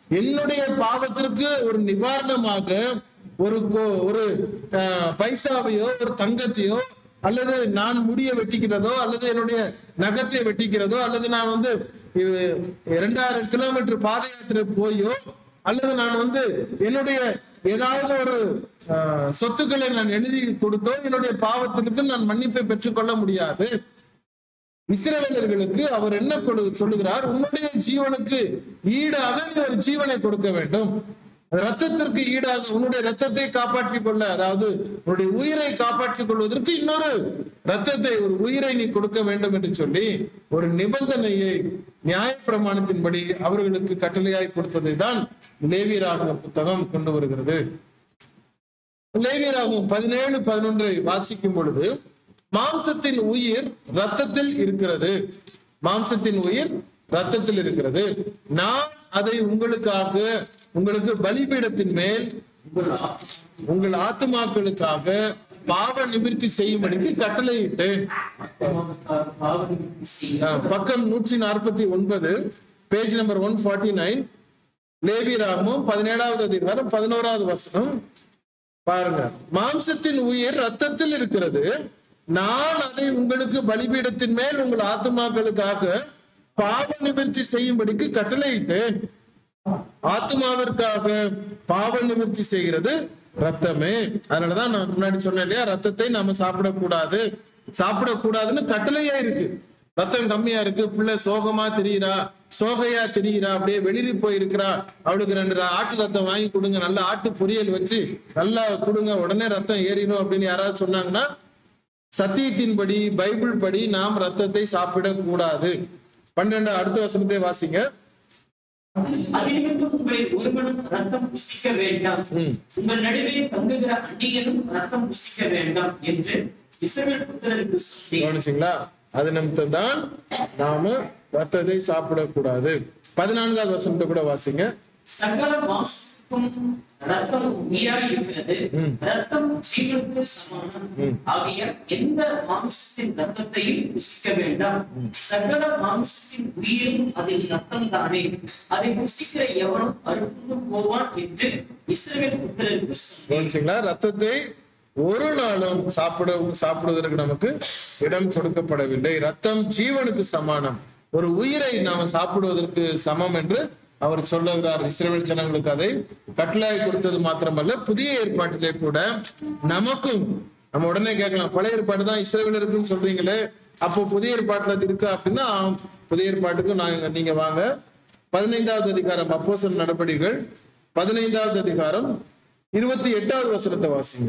என்னுடைய பாவத்திற்கு ஒரு நிவாரணமாக ஒரு கோ- ஒரு அஹ், பைசாவையோ ஒரு தங்கத்தையோ அல்லது நான் முடிய வெட்டிக்கிறதோ அல்லது என்னுடைய நகத்தை வெட்டிக்கிறதோ அல்லது நான் வந்து இ- இரண்டாயிரம் கிலோமீட்டர் பாத யாத்திரை போயோ அல்லது நான் வந்து என்னுடைய ஏதாவது ஒரு அஹ், சொத்துக்களை நான் எழுதி கொடுத்தோ என்னுடைய பாவத்திற்கு நான் மன்னிப்பை பெற்றுக்கொள்ள முடியாது இஸ்ரவேலர்களுக்கு அவர் என்ன கொடு சொல்லுகிறார் உன்னுடைய ஜீவனுக்கு ஈடாக நீ ஒரு ஜீவனை கொடுக்க வேண்டும் ரத்தத்திற்கு ஈடாக உன்னுடைய ரத்தத்தை காப்பாற்றிக் கொள்ள அதாவது உன்னுடைய உயிரை காப்பாற்றிக் கொள்வதற்கு இன்னொரு ரத்தத்தை ஒரு உயிரை நீ கொடுக்க வேண்டும் என்று சொல்லி ஒரு நிபந்தனையை நியாயப்பிரமாணத்தின்படி அவர்களுக்கு கட்டளையாய் கொடுத்ததை தான் லேவியராக புத்தகம் கொண்டு வருகிறது லேவியராகும் பதினேழு பதினொன்றை வாசிக்கும் பொழுது மாம்சத்தின் உயிர் ரத்தத்தில் இருக்கிறது மாம்சத்தின் உயிர் ரத்தத்தில் இருக்கிறது நான் அதை உங்களுக்காக உங்களுக்கு பலிபீடத்தின் மேல் உங்கள் ஆத்துமாக்களுக்காக பாவ நிவிர்த்தி செய்யும்படிக்கு கட்டளையிட்டேன் அஹ், பக்கம் நூற்றி நாற்பத்தி ஒன்பது page number one forty nine லேவியராகமும் பதினேழாவது அதிகாரம் பதினோராவது வசனம் பாருங்க மாம்சத்தின் உயிர் ரத்தத்தில் இருக்கிறது நான் அதை உங்களுக்கு பலிபீடத்தின் மேல் உங்கள் ஆத்துமாக்களுக்காக பாவ நிவர்த்தி செய்யும்படிக்கு கட்டளையிட்டேன் ஆத்மாவிற்காக பாவ நிவர்த்தி செய்கிறது ரத்தமே அதனாலதான் நான் முன்னாடி சொன்னேன் இல்லையா ரத்தத்தை நாம சாப்பிடக்கூடாது சாப்பிடக்கூடாதுன்னு கட்டளையா இருக்கு ரத்தம் கம்மியா இருக்கு பிள்ளை சோகமா தெரியுறா சோகையா தெரியுறா அப்படியே வெளிரி போயிருக்கிறா அவளுக்கு ரெண்டு ர- ஆட்டு ரத்தம் வாங்கி கொடுங்க நல்ல ஆட்டு பொரியல் வச்சு நல்லா கொடுங்க உடனே ரத்தம் ஏறிடும் அப்படின்னு யாராவது சொன்னாங்கன்னா சத்தியத்தின்படி பைபிள் படி நாம் ரத்தத்தை சாப்பிடக்கூடாது பன்னெண்டு அடுத்த வசனத்தை வாசிங்க அதினிமித்தம் உங்களில் ஒருவனும் ரத்தம் புசிக்க வேண்டாம் உங்கள் நடுவே தங்குகிற அந்நியனும் ரத்தம் புசிக்க வேண்டாம் என்று இஸ்ரவேல் புத்திரருக்கு சொல்லி கவனிச்சிங்களா அது நிமித்தம் தான் நாம ரத்தத்தை சாப்பிடக்கூடாது பதினான்காவது வசனத்தை கூட வாசிங்க சகல மாம்சத்துக்கும் ரத்தம் நீராய் இருக்கிறது ரத்தம் ஜீவனுக்கு சமானம் ஆகிய எந்த மாம்சத்தின் ரத்தத்தையும் புசிக்க வேண்டாம் சகல மாம்சத்தின் உயிரும் அதில் ரத்தம் தானே அதை புசிக்கிற எவனும் அறுப்புண்டு போவான் என்று இஸ்ரவேல் புத்திரருக்கு சொல்லி கவனிச்சிங்களா ரத்தத்தை ஒரு நாளும் சாப்பிட சாப்பிடுவதற்கு நமக்கு இடம் கொடுக்கப்படவில்லை ரத்தம் ஜீவனுக்கு சமானம் ஒரு உயிரை நாம சாப்பிடுவதற்கு சமம் என்று அவர் சொல்லுகிறார் இஸ்ரேல் ஜனங்களுக்கு அதை கட்டளை கொடுத்தது மாத்திரமல்ல புதிய ஏற்பாட்டிலே கூட நமக்கும் நம்ம உடனே கேட்கலாம் பழைய ஏற்பாடு தான் இஸ்ரேல் இருக்குன்னு சொல்றீங்களே அப்போ புதிய ஏற்பாட்டுல அது இருக்கா அப்படின்னா ஆம், புதிய ஏற்பாட்டுக்கு நாங்க நீங்க வாங்க பதினைந்தாவது அதிகாரம் அப்போஸ்தலர் நடபடிகள் பதினைந்தாவது அதிகாரம் இருபத்தி எட்டாவது வசனத்தை வாசிங்க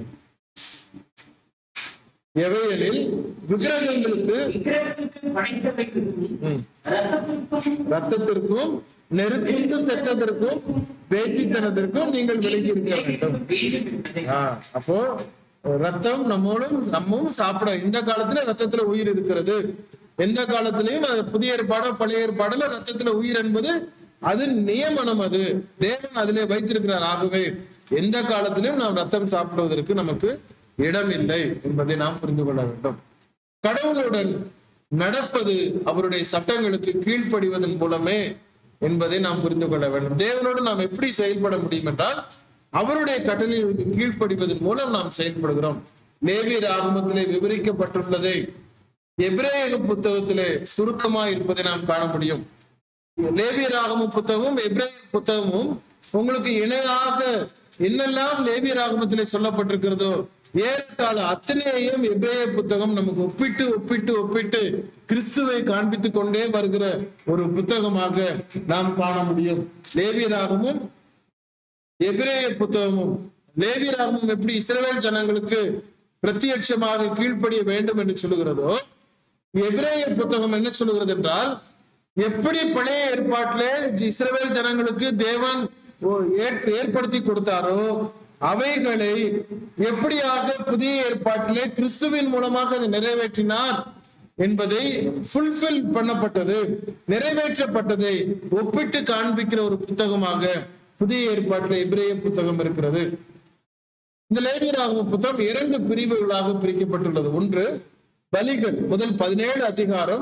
எவையெனில் விக்கிரகங்களுக்கு விக்கிரகத்துக்கு படைத்தவைகளுக்கும் ரத்தத்திற்கும் ரத்தத்திற்கும் நெருக்குண்டு செத்ததற்கும் பேச்சித்தனத்திற்கும் நீங்கள் விலகி இருக்க வேண்டும் வேண்டும் என்பதை ஆ, அப்போ ரத்தம் நம்மோடும் நம்மவும் சாப்பிட இந்த காலத்துல ரத்தத்துல உயிர் இருக்கிறது எந்த காலத்திலையும் அது புதிய ஏற்பாடோ பழைய ஏற்பாடுல ரத்தத்துல உயிர் என்பது அது நியமனம் அது தேவன் அதிலே வைத்திருக்கிறார் ஆகவே எந்த காலத்திலும் நாம் ரத்தம் சாப்பிடுவதற்கு நமக்கு இடம் இல்லை என்பதை நாம் புரிந்து கொள்ள வேண்டும் கடவுளுடன் நடப்பது அவருடைய சட்டங்களுக்கு கீழ்ப்படிவதன் மூலமே என்பதை நாம் புரிந்து கொள்ள வேண்டும் தேவனோடு நாம் எப்படி செயல்பட முடியும் என்றால் அவருடைய கட்டளைகளுக்கு கீழ்ப்படிவதன் மூலம் நாம் செயல்படுகிறோம் லேவியர் ஆகமத்திலே விவரிக்கப்பட்டுள்ளதை எபிரேய புத்தகத்திலே சுருக்கமாய் இருப்பதை நாம் காண முடியும் லேவியர் ஆகம புத்தகமும் எபிரேய புத்தகமும் உங்களுக்கு இணையாக என்னெல்லாம் லேவியர் ஆகமத்திலே சொல்லப்பட்டிருக்கிறதோ ஏறத்தாழ அத்தனையையும் எபிரேய புத்தகம் நமக்கு ஒப்பிட்டு ஒப்பிட்டு ஒப்பிட்டு கிறிஸ்துவை காண்பித்துக் கொண்டே வருகிற ஒரு புத்தகமாக நாம் காண முடியும் லேவியராகமும் எபிரேய புத்தகமும் லேவியராகமும் எப்படி இஸ்ரவேல் ஜனங்களுக்கு பிரத்யட்சமாக கீழ்ப்படிய வேண்டும் என்று சொல்லுகிறதோ எபிரேய புத்தகம் என்ன சொல்லுகிறது என்றால் எப்படி பழைய ஏற்பாட்டிலே இஸ்ரவேல் ஜனங்களுக்கு தேவன் ஓ- ஏற்- ஏற்படுத்தி கொடுத்தாரோ அவைகளை எப்படியாக புதிய ஏற்பாட்டிலே கிறிஸ்துவின் மூலமாக அதை நிறைவேற்றினார் என்பதை ஃபுல்ஃபில் பண்ணப்பட்டது நிறைவேற்றப்பட்டதை ஒப்பிட்டு காண்பிக்கிற ஒரு புத்தகமாக புதிய ஏற்பாட்டில் எபிரேய புத்தகம் இருக்கிறது இந்த லேவியராகும் புத்தகம் இரண்டு பிரிவுகளாக பிரிக்கப்பட்டுள்ளது ஒன்று பலிகள் முதல் பதினேழு அதிகாரம்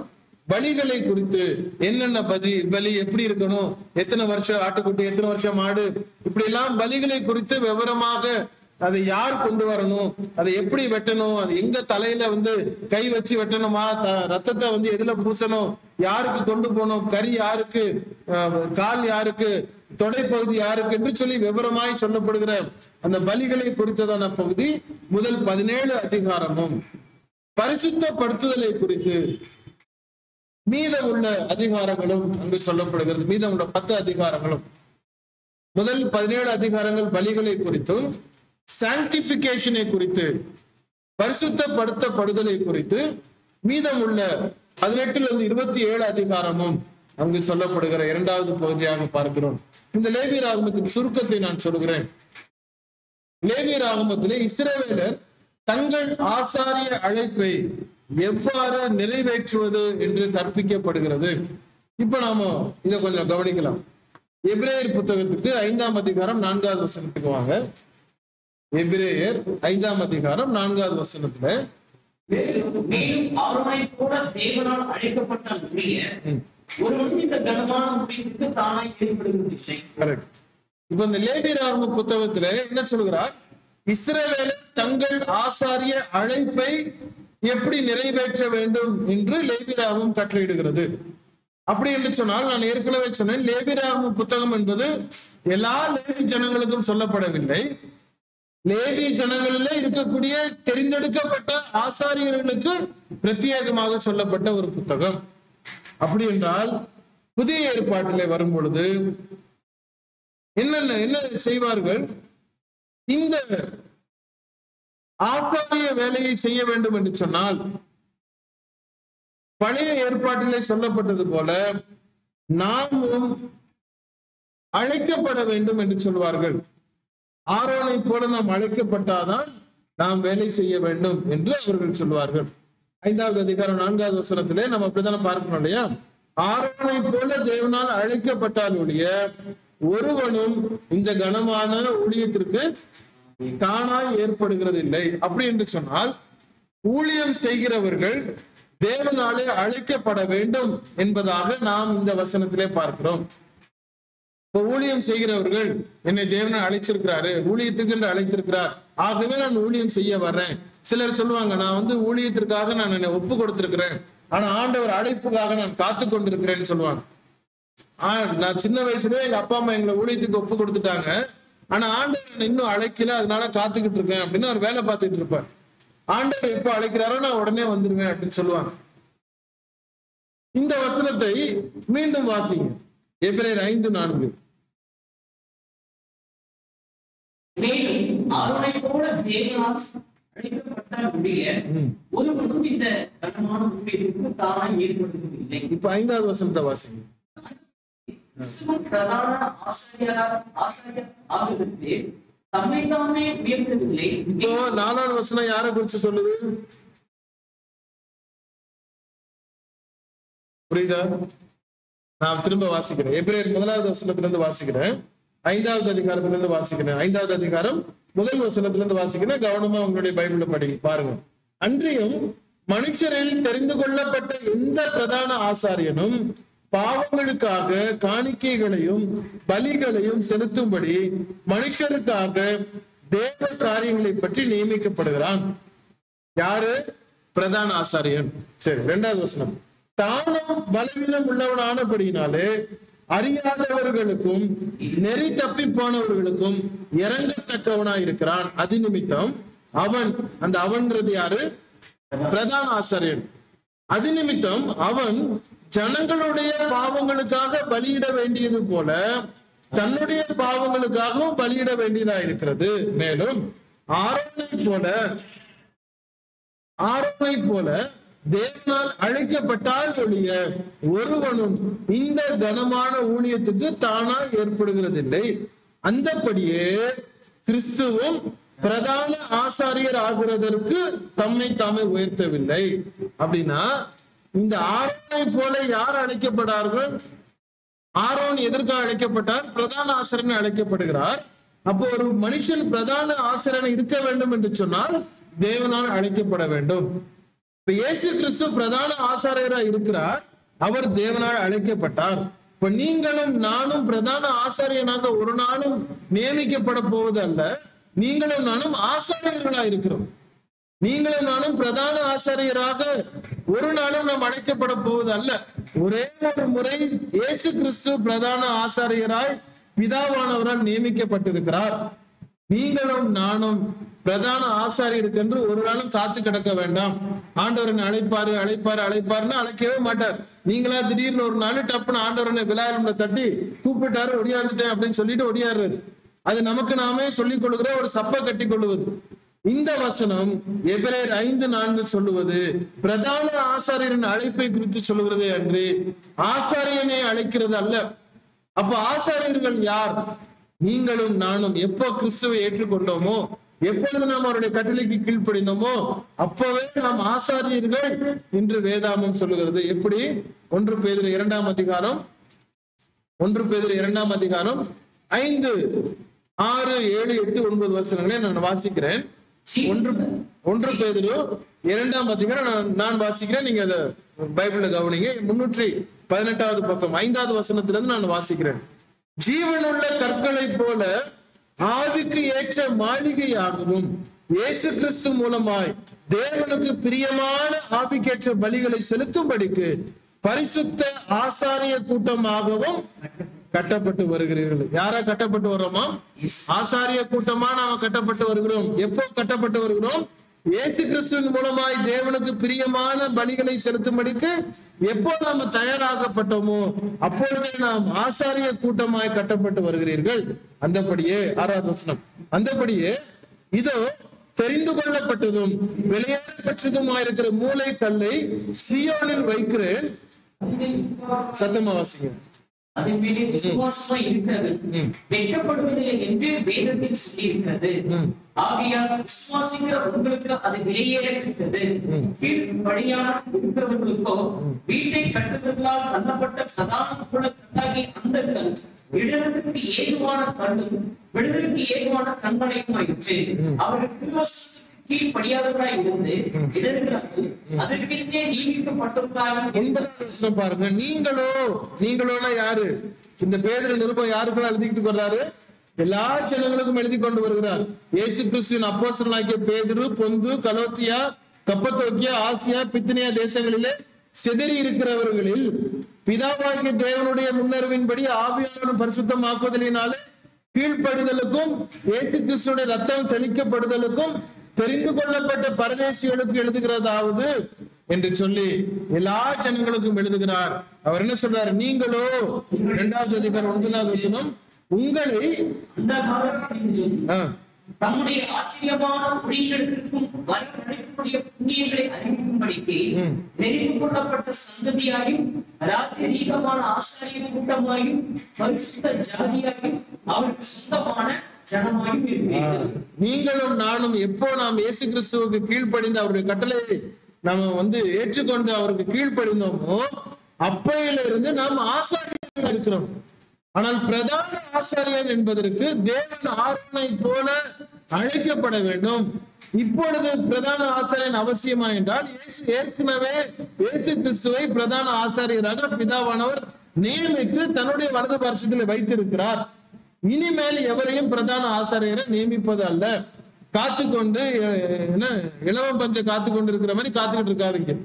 பலிகளை குறித்து என்னென்ன பலி பலி எப்படி இருக்கணும் எத்தனை வருஷம் ஆட்டுக்குட்டி எத்தனை வருஷம் மாடு இப்படி எல்லாம் பலிகளை குறித்து விவரமாக அதை யார் கொண்டு வரணும் அதை எப்படி வெட்டணும் அது எங்க தலையில வந்து கை வச்சு வெட்டணுமா த- ரத்தத்தை வந்து எதுல பூசணும் யாருக்கு கொண்டு போகணும் கறி யாருக்கு அஹ், கால் யாருக்கு தொடைப்பகுதி யாருக்கு என்று சொல்லி விவரமாய் சொல்லப்படுகிற அந்த பலிகளை குறித்ததான பகுதி முதல் பதினேழு அதிகாரமும் பரிசுத்தப்படுத்துதலை குறித்து மீதம் உள்ள அதிகாரங்களும் அங்கு சொல்லப்படுகிறது மீதம் உள்ள பத்து அதிகாரங்களும் முதல் பதினேழு அதிகாரங்கள் பலிகளை குறித்தும் சாங்டிபிகேஷனை குறித்து பரிசுத்தப்படுத்தப்படுதலை குறித்து மீதம் உள்ள பதினெட்டுல இருந்து இருபத்தி ஏழு அதிகாரமும் அங்கு சொல்லப்படுகிற இரண்டாவது பகுதியாக பார்க்கிறோம் இந்த லேவி ராகமத்தின் சுருக்கத்தை நான் சொல்கிறேன் லேவி ராகமத்திலே இஸ்ரவேலர் தங்கள் ஆசாரிய அழைப்பை எவ்வாறு நிறைவேற்றுவது என்று கற்பிக்கப்படுகிறது இப்ப நாம இதை கொஞ்சம் கவனிக்கலாம் எபிரேயர் புத்தகத்துக்கு ஐந்தாம் அதிகாரம் நான்காவது வசனத்துக்கு வாங்க எபிரேயர் ஐந்தாம் அதிகாரம் நான்காவது வசனத்துல மேலும் மேலும் ஆரோனை கூட தேவனால் அழைக்கப்பட்ட உடைய ஒருவன் இந்த கனமான முடிவுக்கு தானாய் ஏற்படுவதில்லை கரெக்ட் இப்ப இந்த லேபி ராம புத்தகத்துல என்ன சொல்கிறார் இஸ்ரவேலர் தங்கள் ஆசாரிய அழைப்பை எப்படி நிறைவேற்ற வேண்டும் என்று லேபிராமம் கட்டளையிடுகிறது அப்படி என்று சொன்னால் நான் ஏற்கனவே சொன்னேன் லேபிராம புத்தகம் என்பது எல்லா லேவி ஜனங்களுக்கும் சொல்லப்படவில்லை லேவி ஜனங்களிலே இருக்கக்கூடிய தெரிந்தெடுக்கப்பட்ட ஆசாரியர்களுக்கு பிரத்யேகமாக சொல்லப்பட்ட ஒரு புத்தகம் அப்படி என்றால் புதிய ஏற்பாட்டிலே வரும் பொழுது என்னென்ன என்ன செய்வார்கள் இந்த ஆசாரிய வேலையை செய்ய வேண்டும் என்று சொன்னால் பழைய ஏற்பாட்டிலே சொல்லப்பட்டது போல நாமும் அழைக்கப்பட வேண்டும் என்று சொல்வார்கள் ஆரோனை போல நாம் அழைக்கப்பட்டாதான் நாம் வேலை செய்ய வேண்டும் என்று அவர்கள் சொல்வார்கள் ஐந்தாவது அதிகாரம் நான்காவது வசனத்திலே நம்ம அப்படித்தானே பார்க்கணும் இல்லையா ஆரோனை போல தேவனால் அழைக்கப்பட்டால் ஒழிய ஒருவனும் இந்த கனமான ஊழியத்திற்கு தானாய் ஏற்படுகிறது இல்லை அப்படி என்று சொன்னால் ஊழியம் செய்கிறவர்கள் தேவனாலே அழைக்கப்பட வேண்டும் என்பதாக நாம் இந்த வசனத்திலே பார்க்கிறோம் இப்ப ஊழியம் செய்கிறவர்கள் என்னை தேவனை அழைச்சிருக்கிறாரு ஊழியத்துக்கு என்று அழைத்திருக்கிறார் ஆகவே நான் ஊழியம் செய்ய வர்றேன் சிலர் சொல்லுவாங்க நான் வந்து ஊழியத்திற்காக நான் என்னை ஒப்பு கொடுத்திருக்கிறேன் ஆனா ஆண்டவர் அழைப்புக்காக நான் காத்து கொண்டிருக்கிறேன்னு சொல்லுவாங்க ஆஹ் நான் சின்ன வயசுலயே எங்க அப்பா அம்மா எங்களை ஊழியத்துக்கு ஒப்பு கொடுத்துட்டாங்க ஆனா ஆண்டவர் என்னை இன்னும் அழைக்கல அதனால காத்துக்கிட்டு இருக்கேன் அப்படின்னு அவர் வேலை பார்த்துட்டு இருப்பார் ஆண்டவர் எப்போ அழைக்கிறாரோ நான் உடனே வந்துருவேன் அப்படின்னு சொல்லுவாங்க இந்த வசனத்தை மீண்டும் வாசிங்க எபிரேயர் ஐந்து நான்கு மேலும் ஆரோனை போல தேவனால் அழைக்கப்பட்ட உடைய ஒருவனும் இந்த கனமான முடிவுக்கு தானாய் ஏற்படுவதில்லை இப்ப ஐந்தாவது வசனத்தை வாசிங்க கிறிஸ்துவின் பிரதான ஆசிரியரா ஆசிரியர் ஆகுவதற்கு தம்மை தாமே உயர்த்தவில்லை இப்போ நாலாவது வசனம் யாரை குறிச்சு சொல்லுது புரியுதா நான் திரும்ப வாசிக்கிறேன் எபிரேயர் முதலாவது வசனத்துல இருந்து வாசிக்கிறேன் ஐந்தாவது அதிகாரத்துல இருந்து வாசிக்கிறேன் ஐந்தாவது அதிகாரம் முதல் வசனத்துல இருந்து வாசிக்கிறேன் கவனமா உங்களுடைய பைபிள படி பாருங்க அன்றியும் மனுஷரில் தெரிந்து கொள்ளப்பட்ட எந்த பிரதான ஆசாரியனும் பாவங்களுக்காக காணிக்கைகளையும் பலிகளையும் செலுத்தும்படி மனுஷருக்காக தேவ காரியங்களை பற்றி நியமிக்கப்படுகிறான் யாரு பிரதான ஆசாரியன் சரி ரெண்டாவது வசனம் தானும் பலவீனம் உள்ளவனானபடியினாலே அறியாதவர்களுக்கும் நெறி தப்பி போனவர்களுக்கும் இறங்கத்தக்கவனா இருக்கிறான் அது நிமித்தம் அவன் அந்த அவன்றது யாரு பிரதான ஆசாரியன் அது நிமித்தம் அவன் ஜனங்களுடைய பாவங்களுக்காக பலியிட வேண்டியது போல தன்னுடைய பாவங்களுக்காகவும் பலியிட வேண்டியதா இருக்கிறது மேலும் ஆரோனை போல ஆரோனை போல தேவனால் அழைக்கப்பட்டால் ஒழிய ஒருவனும் இந்த கனமான ஊழியத்துக்கு தானா ஏற்படுகிறதில்லை அந்தபடியே கிறிஸ்துவும் பிரதான ஆசாரியர் ஆகிறதற்கு தம்மை தாமே உயர்த்தவில்லை அப்படின்னா இந்த ஆரோனை போல யார் அழைக்கப்பட்டார்கள் ஆரோன் எதற்காக அழைக்கப்பட்டார் பிரதான ஆசிரியன் அழைக்கப்படுகிறார் அப்போ ஒரு மனுஷன் பிரதான ஆசிரியன் இருக்க வேண்டும் என்று சொன்னால் தேவனால் அழைக்கப்பட வேண்டும் இப்ப இயேசு கிறிஸ்து பிரதான ஆசாரியரா இருக்கிறார் அவர் தேவனால் அழைக்கப்பட்டார் இப்ப நீங்களும் நானும் பிரதான ஆசாரியனாக ஒரு நாளும் நியமிக்கப்பட போவது அல்ல நீங்களும் நானும் ஆசாரியர்களா இருக்கிறோம் நீங்களும் நானும் பிரதான ஆசாரியராக ஒரு நாளும் நாம் அழைக்கப்பட போவது அல்ல ஒரே ஒரு முறை இயேசு கிறிஸ்து பிரதான ஆசாரியராய் பிதாவானவரால் நியமிக்கப்பட்டிருக்கிறார் நீங்களும் நானும் பிரதான ஆசாரியருக்கு என்று ஒரு நாளும் காத்து கிடக்க வேண்டாம் ஆண்டவரனை அழைப்பாரு அழைப்பாரு அழைப்பாருன்னு அழைக்கவே மாட்டார் நீங்களா திடீர்னு ஒரு நாள் டப்புன்னு ஆண்டவரனை விழாவில் தட்டி கூப்பிட்டாரு ஒடியாந்துட்டேன் அப்படின்னு சொல்லிட்டு ஒடியாடுறாரு அது நமக்கு நாமே சொல்லிக் கொள்கிற ஒரு சப்ப கட்டி கொள்வது இந்த வசனம் எபிரேயர் ஐந்து நான்கு சொல்லுவது பிரதான ஆசாரியரின் அழைப்பை குறித்து சொல்லுகிறது அன்று ஆசாரியனை அழைக்கிறது அல்ல அப்ப ஆசாரியர்கள் யார் நீங்களும் நானும் எப்போ கிறிஸ்துவை ஏற்றுக்கொண்டோமோ எப்பொழுது நாம் அவருடைய கட்டளைக்கு கீழ்ப்படிந்தோமோ அப்பவே நாம் ஆசாரியர்கள் என்று வேதாமம் சொல்லுகிறது எப்படி ஒன்று பேதில் இரண்டாம் அதிகாரம் ஒன்று பேதில் இரண்டாம் அதிகாரம் ஐந்து ஆறு ஏழு எட்டு ஒன்பது வசனங்களை நான் வாசிக்கிறேன் ஒன்று ஒன்று பேதிலோ இரண்டாம் அதிகாரம் நான் நான் வாசிக்கிறேன் நீங்க அதை பைபிள்ல கவனிங்க முன்னூற்றி பதினெட்டாவது பக்கம் ஐந்தாவது வசனத்திலிருந்து நான் வாசிக்கிறேன் ஜீவனுள்ள கற்களை போல ஆவிக்கு ஏற்ற மாளிகையாகவும் இயேசு கிறிஸ்து மூலமாய் தேவனுக்கு பிரியமான ஆவிக்கேற்ற பலிகளை செலுத்தும்படிக்கு பரிசுத்த ஆசாரிய கூட்டமாகவும் கட்டப்பட்டு வருகிறீர்கள் யாரா கட்டப்பட்டு வர்றோமா ஆசாரிய கூட்டமா நாம கட்டப்பட்டு வருகிறோம் எப்போ கட்டப்பட்டு வருகிறோம் இயேசு கிறிஸ்துவின் மூலமாய் தேவனுக்கு பிரியமான பலிகளை செலுத்தும்படிக்கு எப்போ நாம தயாராகப்பட்டோமோ அப்பொழுதே நாம் ஆசாரிய கூட்டமாய் கட்டப்பட்டு வருகிறீர்கள் அந்தபடியே ஆறாவது வசனம் அந்தபடியே இதோ தெரிந்து கொள்ளப்பட்டதும் வெளியேறப்பட்டதுமாயிருக்கிற மூளை கல்லை சியோனில் வைக்கிறேன் சத்தமா வாசிங்க அதன் மேலே விசுவாசமா இருக்கிறது வெட்கப்படுவதில்லை என்று வேதத்தில் சொல்லி இருக்கிறது ஆகையால் விசுவாசிக்கிற உங்களுக்கு அது வெளியேறப்பட்டது கீழ்படியான இருக்கிறவர்களுக்கோ வீட்டை கட்டுவர்களால் தள்ளப்பட்ட பிரதான குல கட்டாகி அந்த கல் விடுதலுக்கு ஏதுவான கல்லும் விடுதலுக்கு ஏதுவான கண்மனையுமாயிற்று அவர்கள் திருவசத்துக்கு கீழ்படியாதவராய் இருந்து இடர்களால் அதற்கென்றே நியமிக்கப்பட்டவர்களாக ஒன்பதாவது வசனம் பாருங்க நீங்களோ நீங்களோனா யாரு இந்த பேதர் நிருபம் யாருக்கெல்லாம் எழுதிக்கிட்டு வர்றாரு எல்லா ஜனங்களுக்கும் எழுதி கொண்டு வருகிறார் இயேசு கிறிஸ்துவின் அப்போஸ்தலனாகிய பேதுரு பொந்து கலோத்தியா கப்பத்தோக்கியா ஆசியா பித்தினியா தேசங்களிலே சிதறி இருக்கிறவர்களில் பிதாவாகிய தேவனுடைய முன்னறிவின்படி ஆவியானவரும் பரிசுத்தமாக்குதலினாலே கீழ்ப்படிதலுக்கும் இயேசு கிறிஸ்துடைய ரத்தம் தெளிக்கப்படுதலுக்கும் தெரிந்து கொள்ளப்பட்ட பரதேசிகளுக்கு எழுதுகிறதாவது என்று சொல்லி எல்லா ஜனங்களுக்கும் எழுதுகிறார் அவர் என்ன சொல்றார் நீங்களோ இரண்டாவது அதிகாரம் ஒன்பதாவது வசனம் உங்களை அந்த காலத்தில் ஆ, தம்முடைய ஆச்சரியமான மொழிகளுக்கும் வரவழைக்கக்கூடிய புண்ணியங்களை அறிவிக்கும்படிக்கு தெரிந்து கொள்ளப்பட்ட சந்ததியாயும் ராஜரீகமான ஆசாரிய கூட்டமாயும் பரிசுத்த ஜாதியாயும் அவருக்கு சொந்தமான ஜனமாயும் இருக்கிறீர்கள் நீங்களும் நானும் எப்போ நாம் இயேசு கிறிஸ்துவுக்கு கீழ்ப்படிந்து அவருடைய கட்டளையை நாம வந்து ஏற்றுக்கொண்டு அவருக்கு கீழ்ப்படிந்தோமோ அப்பையில இருந்து நாம் ஆசாரியர்கள் இருக்கிறோம் ஆனால் பிரதான ஆசாரியன் என்பதற்கு தேவன் ஆரோனை போல அழைக்கப்பட வேண்டும் இப்பொழுது பிரதான ஆசாரியன் அவசியமா என்றால் இயேசு ஏற்கனவே இயேசு கிறிஸ்துவை பிரதான ஆசாரியராக பிதாவானவர் நியமித்து தன்னுடைய வலது பார்சத்தில் வைத்திருக்கிறார் இனிமேல் எவரையும் பிரதான ஆசாரியரை நியமிப்பது அல்ல காத்துக்கொண்டு அஹ், என்ன இளவம் பஞ்ச காத்து கொண்டு இருக்கிற மாதிரி காத்துக்கிட்டு இருக்காதீங்க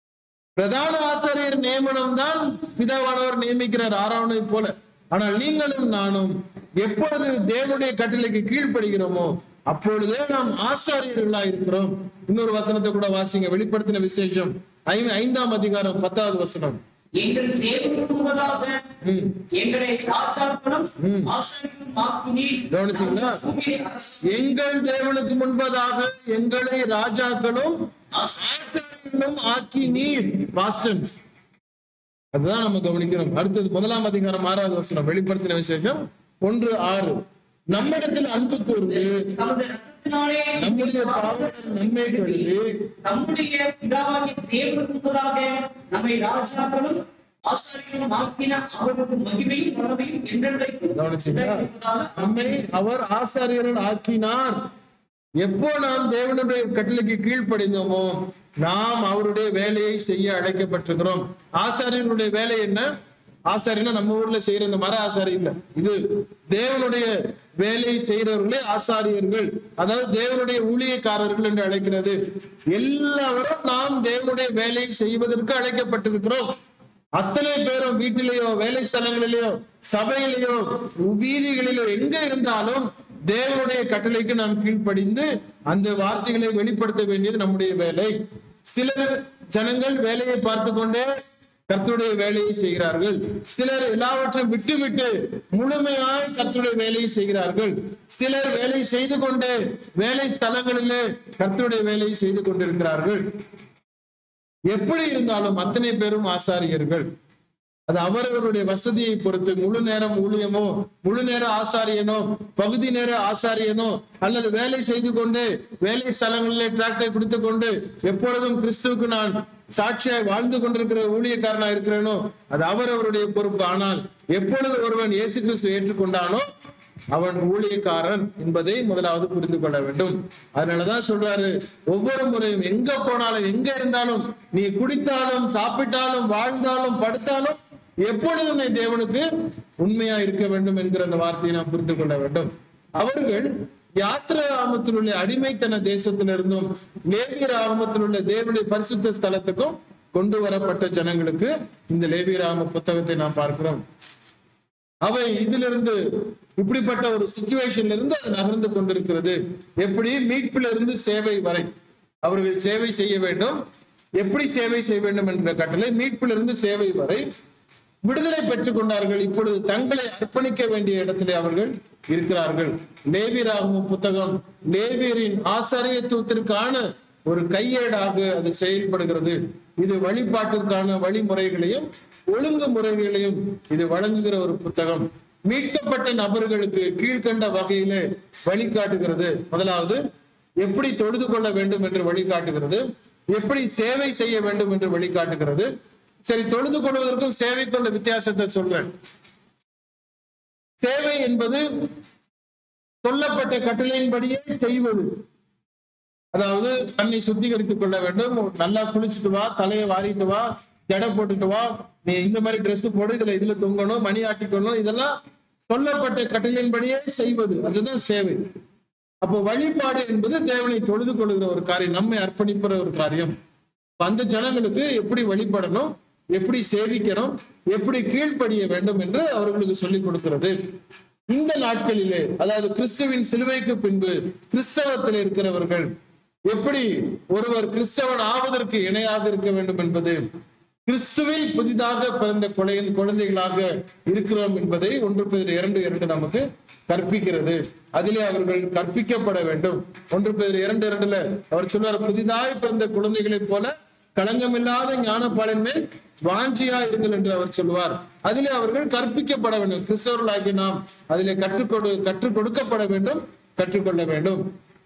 பிரதான ஆசாரியர் நியமனம் தான் பிதாவானவர் நியமிக்கிறார் ஆறாவனை போல ஆனால் நீங்களும் நானும் எப்பொழுது தேவனுடைய கட்டளைக்கு கீழ்ப்படுகிறோமோ அப்பொழுதே நாம் ஆசாரியர்களா இருக்கிறோம் இன்னொரு வசனத்தை கூட வாசிங்க வெளிப்படுத்தின விசேஷம் ஐ- ஐந்தாம் அதிகாரம் பத்தாவது வசனம் எங்கள் தேவனுக்கு முன்பதாக எங்களை ராஜாக்களும் ஆசாரியர்களும் ஆக்கினீர் கவனிச்சீங்களா? பூமியிலே அரசு எங்கள் தேவனுக்கு முன்பதாக எங்களை ராஜாக்களும் ஆசாரியர்களும் ஆசாரியர்களும் ஆக்கி நீர் பாஸ்டன்ஸ் அதுதான் நம்ம கவனிக்கணும் அடுத்தது முதலாம் அதிகாரம் ஆறாவது வசனம் வெளிப்படுத்தின விசேஷம் ஒன்று ஆறு நம்மிடத்தில் அன்பு கூர்ந்து நமது ரத்தத்தினாலே நம்முடைய பாவங்கள் நன்மை கழுவி நம்முடைய பிதாவாகிய தேவனுக்கு முன்பதாக நம்மை ராஜாக்களும் ஆசாரியர்களும் ஆக்கின அவருக்கு மகிமையும் வளமையும் என்றென்றைக்கும் கவனிச்சீங்களா உண்டாயிருப்பதாக நம்மை அவர் ஆசாரியர்கள் ஆக்கினார் எப்போ நாம் தேவனுடைய கட்டளைக்கு கீழ்ப்படிந்தோமோ நாம் அவருடைய வேலையை செய்ய அழைக்கப்பட்டிருக்கிறோம் ஆசாரியனுடைய வேலை என்ன ஆசாரியனா நம்ம ஊர்ல செய்யற இந்த மர ஆசாரி இல்ல இது தேவனுடைய வேலையை செய்யறவர்களே ஆசாரியர்கள் அதாவது தேவனுடைய ஊழியக்காரர்கள் என்று அழைக்கிறது எல்லாரும் நாம் தேவனுடைய வேலையை செய்வதற்கு அழைக்கப்பட்டிருக்கிறோம் அத்தனை பேரும் வீட்டிலேயோ வேலை ஸ்தலங்களிலேயோ சபையிலேயோ வீதிகளிலோ எங்க இருந்தாலும் தேவனுடைய கட்டளைக்கு நாம் கீழ்ப்படிந்து அந்த வார்த்தைகளை வெளிப்படுத்த வேண்டியது நம்முடைய வேலை சிலர் ஜனங்கள் வேலையை பார்த்து கொண்டே கர்த்தருடைய வேலையை செய்கிறார்கள் சிலர் எல்லாவற்றையும் விட்டுவிட்டு முழுமையாய் கர்த்தருடைய வேலையை செய்கிறார்கள் சிலர் வேலை செய்து கொண்டே வேலை ஸ்தலங்களிலே கர்த்தருடைய வேலையை செய்து கொண்டிருக்கிறார்கள் எப்படி இருந்தாலும் அத்தனை பேரும் ஆசாரியர்கள் அது அவரவருடைய வசதியை பொறுத்து முழு நேரம் ஊழியமோ முழு நேர ஆசாரியனோ பகுதி நேர ஆசாரியனோ அல்லது வேலை செய்து கொண்டு வேலை ஸ்தலங்களிலே டிராக்டரை பிடித்துக் கொண்டு எப்பொழுதும் கிறிஸ்துவுக்கு நான் சாட்சியாய் வாழ்ந்து கொண்டிருக்கிற ஊழியக்காரனா இருக்கிறேனோ அது அவரவருடைய பொறுப்பு ஆனால் எப்பொழுது ஒருவன் இயேசு கிறிஸ்து ஏற்றுக்கொண்டானோ அவன் ஊழியக்காரன் என்பதை முதலாவது புரிந்து கொள்ள வேண்டும் அதனாலதான் சொல்றாரு ஒவ்வொரு முறையும் எங்க போனாலும் எங்க இருந்தாலும் நீ குடித்தாலும் சாப்பிட்டாலும் வாழ்ந்தாலும் படுத்தாலும் எப்பொழுதும் நீ தேவனுக்கு உண்மையா இருக்க வேண்டும் என்கிற அந்த வார்த்தையை நாம் புரிந்து கொள்ள வேண்டும் அவர்கள் யாத்திரை ஆமத்தில் உள்ள அடிமைத்தன தேசத்திலிருந்தும் லேவியர் ஆகமத்தில் உள்ள தேவனுடைய பரிசுத்த ஸ்தலத்துக்கும் கொண்டு வரப்பட்ட ஜனங்களுக்கு இந்த லேவியராம புத்தகத்தை நாம் பார்க்கிறோம் அவை இதிலிருந்து இப்படிப்பட்ட ஒரு சுச்சுவேஷன்ல இருந்து அது நகர்ந்து கொண்டிருக்கிறது எப்படி மீட்பிலிருந்து இருந்து சேவை வரை அவர்கள் சேவை செய்ய வேண்டும் எப்படி சேவை செய்ய வேண்டும் என்ற கட்டளை மீட்பிலிருந்து சேவை வரை விடுதலை பெற்றுக் கொண்டார்கள் இப்பொழுது தங்களை அர்ப்பணிக்க வேண்டிய இடத்திலே அவர்கள் இருக்கிறார்கள் லேவியராகும் புத்தகம் லேவியரின் ஆசாரியத்துவத்திற்கான ஒரு கையேடாக அது செயல்படுகிறது இது வழிபாட்டிற்கான வழிமுறைகளையும் ஒழுங்கு முறைகளையும் இது வழங்குகிற ஒரு புத்தகம் மீட்கப்பட்ட நபர்களுக்கு கீழ்கண்ட வகையிலே வழிகாட்டுகிறது முதலாவது எப்படி தொழுது கொள்ள வேண்டும் என்று வழிகாட்டுகிறது எப்படி சேவை செய்ய வேண்டும் என்று வழிகாட்டுகிறது சரி தொழுது கொள்வதற்கும் சேவைக்கும் உள்ள வித்தியாசத்தை சொல்றேன் சேவை என்பது சொல்லப்பட்ட கட்டளையின்படியே செய்வது அதாவது தன்னை சுத்திகரித்துக் கொள்ள வேண்டும் நல்லா குளிச்சுட்டு வா தலையை வாரிட்டு வா ஜடை போட்டுட்டு வா நீ இந்த மாதிரி Dress போடு இதுல இதுல தொங்கணும் மணி ஆட்டிக்கணும் இதெல்லாம் சொல்லப்பட்ட கட்டளையின்படியே செய்வது அதுதான் சேவை அப்போ வழிபாடு என்பது தேவனை தொழுது கொள்கிற ஒரு காரியம் நம்மை அர்ப்பணிக்கிற ஒரு காரியம் அப்ப அந்த ஜனங்களுக்கு எப்படி வழிபடணும் எப்படி சேவிக்கணும் எப்படி கீழ்ப்படிய வேண்டும் என்று அவர்களுக்கு சொல்லிக் கொடுக்கிறது இந்த நாட்களிலே அதாவது கிறிஸ்துவின் சிலுவைக்கு பின்பு கிறிஸ்தவத்தில் இருக்கிறவர்கள் எப்படி ஒருவர் கிறிஸ்தவன் ஆவதற்கு இணையாக இருக்க வேண்டும் என்பது கிறிஸ்துவில் புதிதாக பிறந்த கொலை குழந்தைகளாக இருக்கிறோம் என்பதை ஒன்று பேர் இரண்டு இரண்டு நமக்கு கற்பிக்கிறது அதிலே அவர்கள் கற்பிக்கப்பட வேண்டும் ஒன்று பேர் இரண்டு இரண்டுல அவர் சொல்வார் புதிதாய் பிறந்த குழந்தைகளைப் போல களங்கமில்லாத ஞானப்பாலின் மேல் வாஞ்சியா இருங்கள் என்று அவர் சொல்வார் அதிலே அவர்கள் கற்பிக்கப்பட வேண்டும் கிறிஸ்தவர்களாகி நாம் அதிலே கற்றுக்கொடு கற்றுக் கொடுக்கப்பட வேண்டும் கற்றுக்கொள்ள வேண்டும்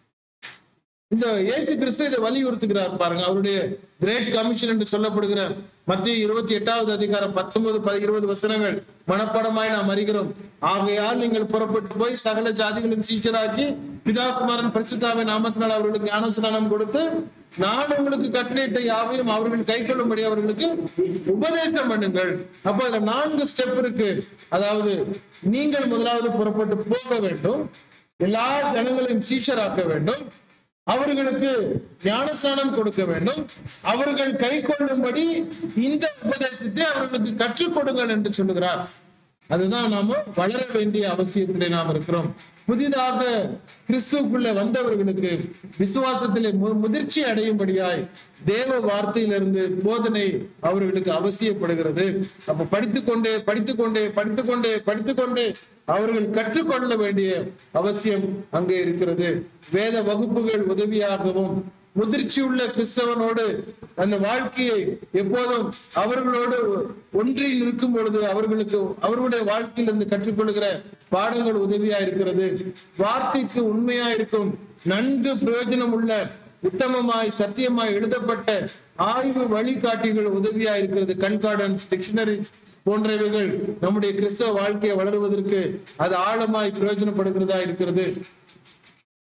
இந்த இயேசு கிறிஸ்து இதை வலியுறுத்துகிறார் பாருங்க அவருடைய கிரேட் கமிஷன் என்று சொல்லப்படுகிற மத்திய இருபத்தி எட்டாவது அதிகாரம் பத்தொன்பது ப- இருபது வசனங்கள் மனப்பாடமாய் நாம் அறிகிறோம் ஆகையால் நீங்கள் புறப்பட்டு போய் சகல ஜாதிகளும் சீச்சராக்கி பிதா குமாரன் பரிசுத்தாவின் நாமத்தினால் அவர்களுக்கு ஞானஸ்நானம் கொடுத்து நான் உங்களுக்கு கட்டளையிட்ட யாவையும் அவர்கள் கை கொள்ளும்படி அவர்களுக்கு உபதேசம் பண்ணுங்கள் அப்ப அதுல நான்கு ஸ்டெப் இருக்கு அதாவது நீங்கள் முதலாவது புறப்பட்டு போக வேண்டும் எல்லா ஜனங்களையும் சீஷராக்க வேண்டும் அவர்களுக்கு ஞானஸ்நானம் கொடுக்க வேண்டும் அவர்கள் கை கொள்ளும்படி இந்த உபதேசத்தை அவர்களுக்கு கற்றுக் கொடுங்கள் என்று சொல்லுகிறார் அதுதான் நாம வளர வேண்டிய அவசியத்திலே நாம் இருக்கிறோம் புதிதாக கிறிஸ்துக்குள்ள வந்தவர்களுக்கு விசுவாசத்திலே மு- முதிர்ச்சி அடையும்படியாய் தேவ வார்த்தையிலிருந்து போதனை அவர்களுக்கு அவசியப்படுகிறது அப்ப படித்துக்கொண்டே படித்துக்கொண்டே படித்துக்கொண்டே படித்துக்கொண்டே அவர்கள் கற்றுக்கொள்ள வேண்டிய அவசியம் அங்கே இருக்கிறது வேத வகுப்புகள் உதவியாகவும் முதிர்ச்சி உள்ள கிறிஸ்தவனோடு அந்த வாழ்க்கையை எப்போதும் அவர்களோடு ஒன்றி நிற்கும் பொழுது அவர்களுக்கு அவர்களுடைய வாழ்க்கையிலிருந்து கற்றுக்கொள்கிற பாடங்கள் உதவியா இருக்கிறது வார்த்தைக்கு உண்மையா இருக்கும் நன்கு பிரயோஜனம் உள்ள உத்தமமாய் சத்தியமாய் எழுதப்பட்ட ஆய்வு வழிகாட்டிகள் உதவியா இருக்கிறது கண்கார்டன்ஸ் டிக்ஷனரிஸ் போன்றவைகள் நம்முடைய கிறிஸ்தவ வாழ்க்கையை வளருவதற்கு அது ஆழமாய் பிரயோஜனப்படுகிறதா இருக்கிறது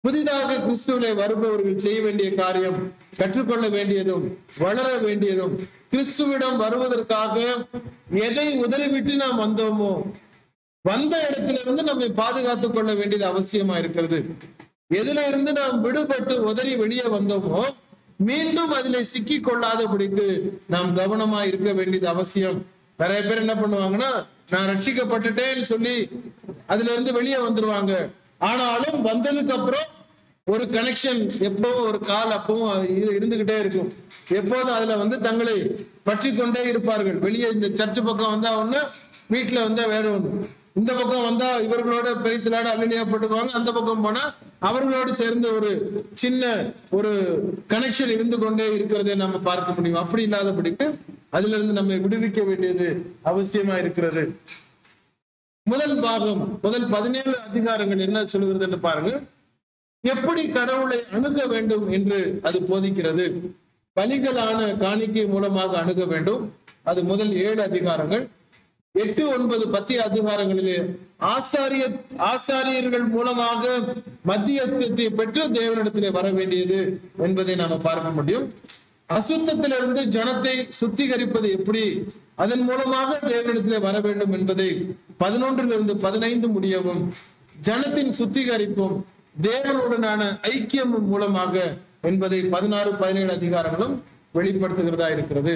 புதிதாக கிறிஸ்துவிலே வருபவர்கள் செய்ய வேண்டிய காரியம் கற்றுக்கொள்ள வேண்டியதும் வளர வேண்டியதும் கிறிஸ்துவிடம் வருவதற்காக எதை உதறிவிட்டு நாம் வந்தோமோ வந்த இடத்துல இருந்து நம்மை பாதுகாத்துக் கொள்ள வேண்டியது அவசியமா இருக்கிறது எதுல இருந்து நாம் விடுபட்டு உதறி வெளியே வந்தோமோ மீண்டும் அதிலே சிக்கி கொள்ளாதபடிக்கு நாம் கவனமா இருக்க வேண்டியது அவசியம் நிறைய பேர் என்ன பண்ணுவாங்கன்னா நான் ரட்சிக்கப்பட்டுட்டேன்னு சொல்லி அதுல இருந்து வெளியே வந்துருவாங்க ஆனாலும் வந்ததுக்கு அப்புறம் ஒரு கனெக்ஷன் எப்பவும் ஒரு கால் அப்பவும் இரு- இருந்துகிட்டே இருக்கும் எப்போதும் அதுல வந்து தங்களை பற்றி கொண்டே இருப்பார்கள் வெளியே இந்த சர்ச் பக்கம் வந்தா ஒண்ணு வீட்டுல வந்தா வேற ஒண்ணு இந்த பக்கம் வந்தா இவர்களோட பெரிசலாட அல்லலியா போட்டுக்குவாங்க அந்த பக்கம் போனா அவர்களோடு சேர்ந்து ஒரு சின்ன ஒரு கனெக்ஷன் இருந்து கொண்டே இருக்கிறதை நம்ம பார்க்க முடியும் அப்படி இல்லாதபடிக்கு அதுல இருந்து நம்மை விடுவிக்க வேண்டியது அவசியமா இருக்கிறது முதல் பாகம் முதல் பதினேழு அதிகாரங்கள் என்ன சொல்கிறது என்று பாருங்க எப்படி கடவுளை அணுக வேண்டும் என்று அது போதிக்கிறது பலிகளான காணிக்கை மூலமாக அணுக வேண்டும் அது முதல் ஏழு அதிகாரங்கள் எட்டு ஒன்பது பத்து அதிகாரங்களிலே ஆசாரிய ஆசாரியர்கள் மூலமாக மத்தியஸ்தத்தை பெற்று தேவனிடத்திலே வர வேண்டியது என்பதை நாம பார்க்க முடியும் அசுத்தத்திலிருந்து ஜனத்தை சுத்திகரிப்பது எப்படி அதன் மூலமாக தேவனிடத்திலே வர வேண்டும் என்பதை பதினொன்றிலிருந்து பதினைந்து முடியவும் ஜனத்தின் சுத்திகரிப்பும் தேவனுடனான ஐக்கியமும் மூலமாக என்பதை பதினாறு பதினேழு அதிகாரங்களும் வெளிப்படுத்துகிறதா இருக்கிறது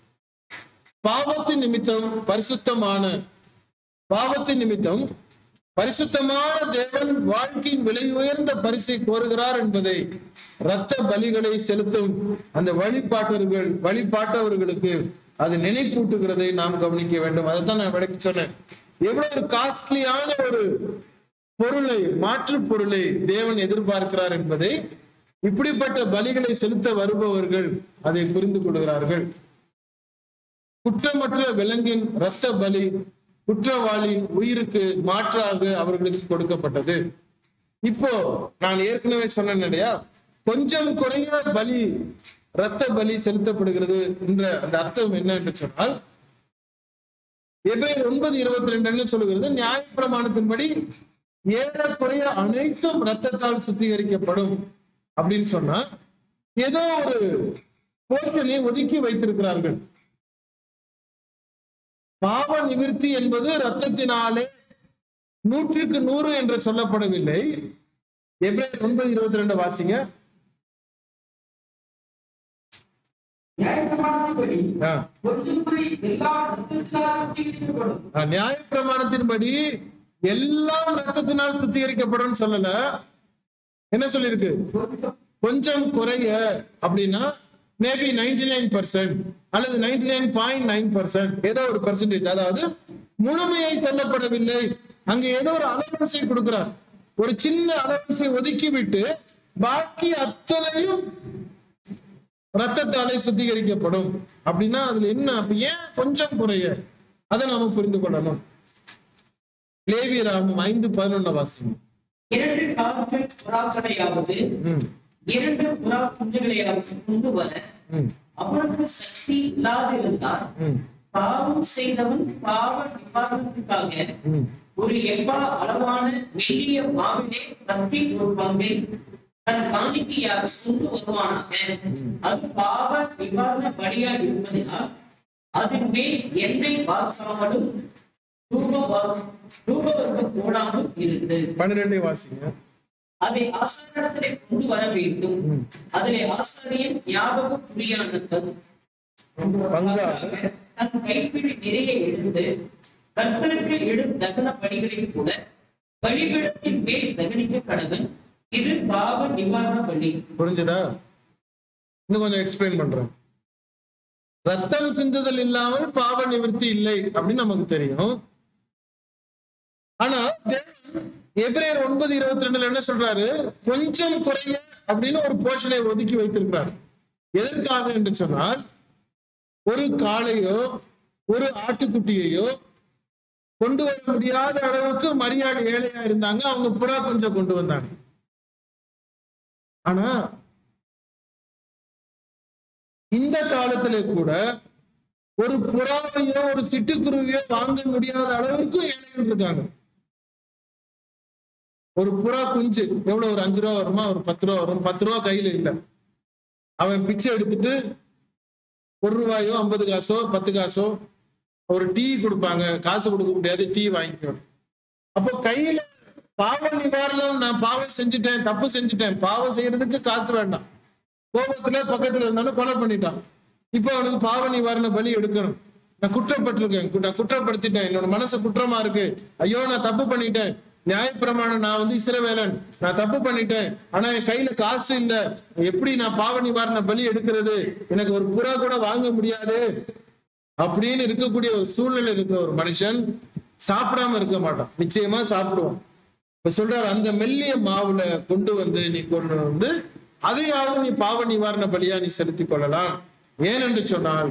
பாவத்தின் நிமித்தம் பரிசுத்தமான பாவத்தின் நிமித்தம் பரிசுத்தமான தேவன் வாழ்க்கையின் விலை உயர்ந்த பரிசை கோருகிறார் என்பதை இரத்த பலிகளை செலுத்தும் அந்த வழிபாட்டர்கள் வழிபாட்டவர்களுக்கு அது நினைப்பூட்டுகிறதை நாம் கவனிக்க வேண்டும் அதைத்தான் நான் விளக்கி சொன்னேன் எவ்வளவு ஒரு காஸ்ட்லியான ஒரு பொருளை மாற்று பொருளை தேவன் எதிர்பார்க்கிறார் என்பதை இப்படிப்பட்ட பலிகளை செலுத்த வருபவர்கள் அதை புரிந்து கொள்கிறார்கள் குற்றமற்ற விலங்கின் இரத்த பலி குற்றவாளியின் உயிருக்கு மாற்றாக அவர்களுக்கு கொடுக்கப்பட்டது இப்போ நான் ஏற்கனவே சொன்னேன் இல்லையா கொஞ்சம் குறைய பலி இரத்த பலி செலுத்தப்படுகிறது என்ற அந்த அர்த்தம் என்ன என்று சொன்னால் எபிரேயர் ஒன்பது இருபத்தி ரெண்டு என்ன சொல்லுகிறது நியாயப்பிரமாணத்தின்படி ஏறக்குறைய அனைத்தும் ரத்தத்தால் சுத்திகரிக்கப்படும் அப்படின்னு சொன்னா ஏதோ ஒரு போர்ஷனை ஒதுக்கி வைத்திருக்கிறார்கள் பாவ நிவிர்த்தி என்பது ரத்தத்தினாலே நூற்றுக்கு நூறு என்று சொல்லப்படவில்லை எப்ரேயர் ஒன்பது இருபத்தி ரெண்டு வாசிங்க நியாயப்பிரமாணத்தின்படி ஆ. கொஞ்சம் குறை எல்லா ரத்தத்தினாலும் சுத்திகரிக்கப்படும். ஆ, நியாயப்பிரமாணத்தின்படி எல்லாம் ரத்தத்தினால் சுத்திகரிக்கப்படும் சொல்லல என்ன சொல்லிருக்கு கொஞ்சம் கொஞ்சம் குறைய அப்படின்னா மேபி நைன்டி நைன் பர்சன்ட் அல்லது ninety nine point nine percent ஏதோ ஒரு பர்சன்டேஜ் அதாவது முழுமையை சொல்லப்படவில்லை அங்க ஏதோ ஒரு அலவன்ஸை கொடுக்கிறார் ஒரு சின்ன அலவன்ஸை ஒதுக்கி விட்டு பாக்கி அத்தனையும் ரத்தத்தாலே சுத்திகரிக்கப்படும் அப்படின்னா அதுல என்ன அப்ப ஏன் கொஞ்சம் குறைய அதை நாம புரிந்து கொள்ளணும் லேவியராகும் ஐந்து பதினொன்னு வாசிங்க இரண்டு காற்று புறாக்களையாவது ம், இரண்டு புறா குஞ்சுகளையாவது கொண்டு வர ம், அவனுக்கு சக்தி இல்லாதிருந்தால் ம், பாவம் செய்தவன் பாவ நிவாரணத்துக்காக ம். ஒரு எவ்வா அளவான மெல்லிய மாவிலே கத்தி ஒரு பங்கை தன் காணிக்கையாக கொண்டு வருவானாக அது பாவ நிவாரண பலியாய் இருப்பதினால் அதன் மேல் எண்ணெய் வார்க்காமலும் ரூபவர்க்கம் போடாமல் இருந்து பன்னிரெண்டே வாசிங்க அதை ஆசாரியத்திலே கொண்டு வர வேண்டும் அதிலே ஆசாரியன் ஞாபகம் புரியானதும் பங்காக தன் கைப்பிடி நிறைய எடுத்து கர்த்தருக்கு எடும் தகன பலிகளில் கூட பலிபீடத்தின் மேல் தகனிக்க கடவன் இது பாவ நிவாரண பலி புரிஞ்சதா இன்னும் கொஞ்சம் எக்ஸ்பிளைன் பண்றேன் ரத்தம் சிந்துதல் இல்லாமல் பாவ நிவர்த்தி இல்லை அப்படின்னு நமக்கு தெரியும் ஆனா தேவன் எபிரேயர் ஒன்பது இருபத்தி ரெண்டுல என்ன சொல்றாரு கொஞ்சம் குறைய அப்படின்னு ஒரு போர்ஷனை ஒதுக்கி வைத்திருக்கிறார் எதற்காக என்று சொன்னால் ஒரு காளையோ ஒரு ஆட்டுக்குட்டியையோ கொண்டு வர முடியாத அளவுக்கு மரியாதை ஏழையா இருந்தாங்க அவங்க புறா கொஞ்சம் கொண்டு வந்தாங்க ஆனா இந்த காலத்திலே கூட ஒரு புறாவையோ ஒரு சிட்டுக்குருவியோ வாங்க முடியாத அளவிற்கு ஏழைகள் இருக்காங்க ஒரு புறா குஞ்சு எவ்வளவு ஒரு அஞ்சு ரூபா வருமா ஒரு பத்து ரூபா வரும் பத்து ரூபா கையில இல்லை அவன் பிச்சை எடுத்துட்டு ஒரு ரூபாயோ ஐம்பது காசோ பத்து காசோ ஒரு டீ கொடுப்பாங்க காசு கொடுக்க முடியாது டீ வாங்கிக்கணும் அப்போ கையில பாவ நிவாரணம் நான் பாவம் செஞ்சுட்டேன் தப்பு செஞ்சுட்டேன் பாவம் செய்யறதுக்கு காசு வேண்டாம் கோபத்துல பக்கத்துல இருந்தாலும் கொலை பண்ணிட்டான் இப்போ அவனுக்கு பாவ நிவாரண பலி எடுக்கணும் நான் குற்றப்பட்டிருக்கேன் கு- நான் குற்றப்படுத்திட்டேன் என்னோட மனசு குற்றமா இருக்கு ஐயோ நான் தப்பு பண்ணிட்டேன் நியாயப்பிரமாணம் நான் வந்து இஸ்ரவேலன் நான் தப்பு பண்ணிட்டேன் ஆனா என் கையில காசு இல்ல எப்படி நான் பாவ நிவாரண பலி எடுக்கிறது எனக்கு ஒரு புறா கூட வாங்க முடியாது அப்படின்னு இருக்கக்கூடிய ஒரு சூழ்நிலை இருக்கிற ஒரு மனுஷன் சாப்பிடாம இருக்க மாட்டான் நிச்சயமா சாப்பிடுவான் இப்ப சொல்றாரு அந்த மெல்லிய மாவுல கொண்டு வந்து நீ கொண்டு வந்து அதையாவது நீ பாவ நிவாரண பலியா நீ செலுத்திக் கொள்ளலாம் ஏனென்று சொன்னால்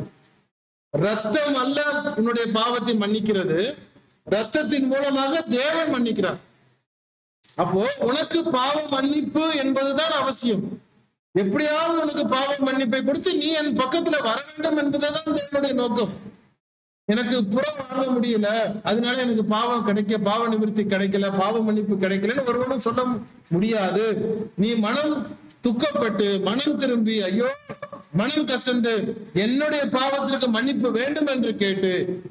ரத்தம் அல்ல உன்னுடைய பாவத்தை மன்னிக்கிறது ரத்தத்தின் மூலமாக தேவன் மன்னிக்கிறார் அப்போ உனக்கு பாவ மன்னிப்பு என்பதுதான் அவசியம் எப்படியாவது உனக்கு பாவ மன்னிப்பை கொடுத்து நீ என் பக்கத்துல வர வேண்டும் என்பதுதான் தேவனுடைய நோக்கம் எனக்கு புறம் வாங்க முடியல அதனால எனக்கு பாவம் கிடைக்க பாவ நிவர்த்தி கிடைக்கல பாவ மன்னிப்பு கிடைக்கலன்னு ஒருவனும் சொல்ல முடியாது நீ மனம் துக்கப்பட்டு மனம் திரும்பி ஐயோ மனம் கசந்து என்னுடைய பாவத்திற்கு மன்னிப்பு வேண்டும் என்று கேட்டு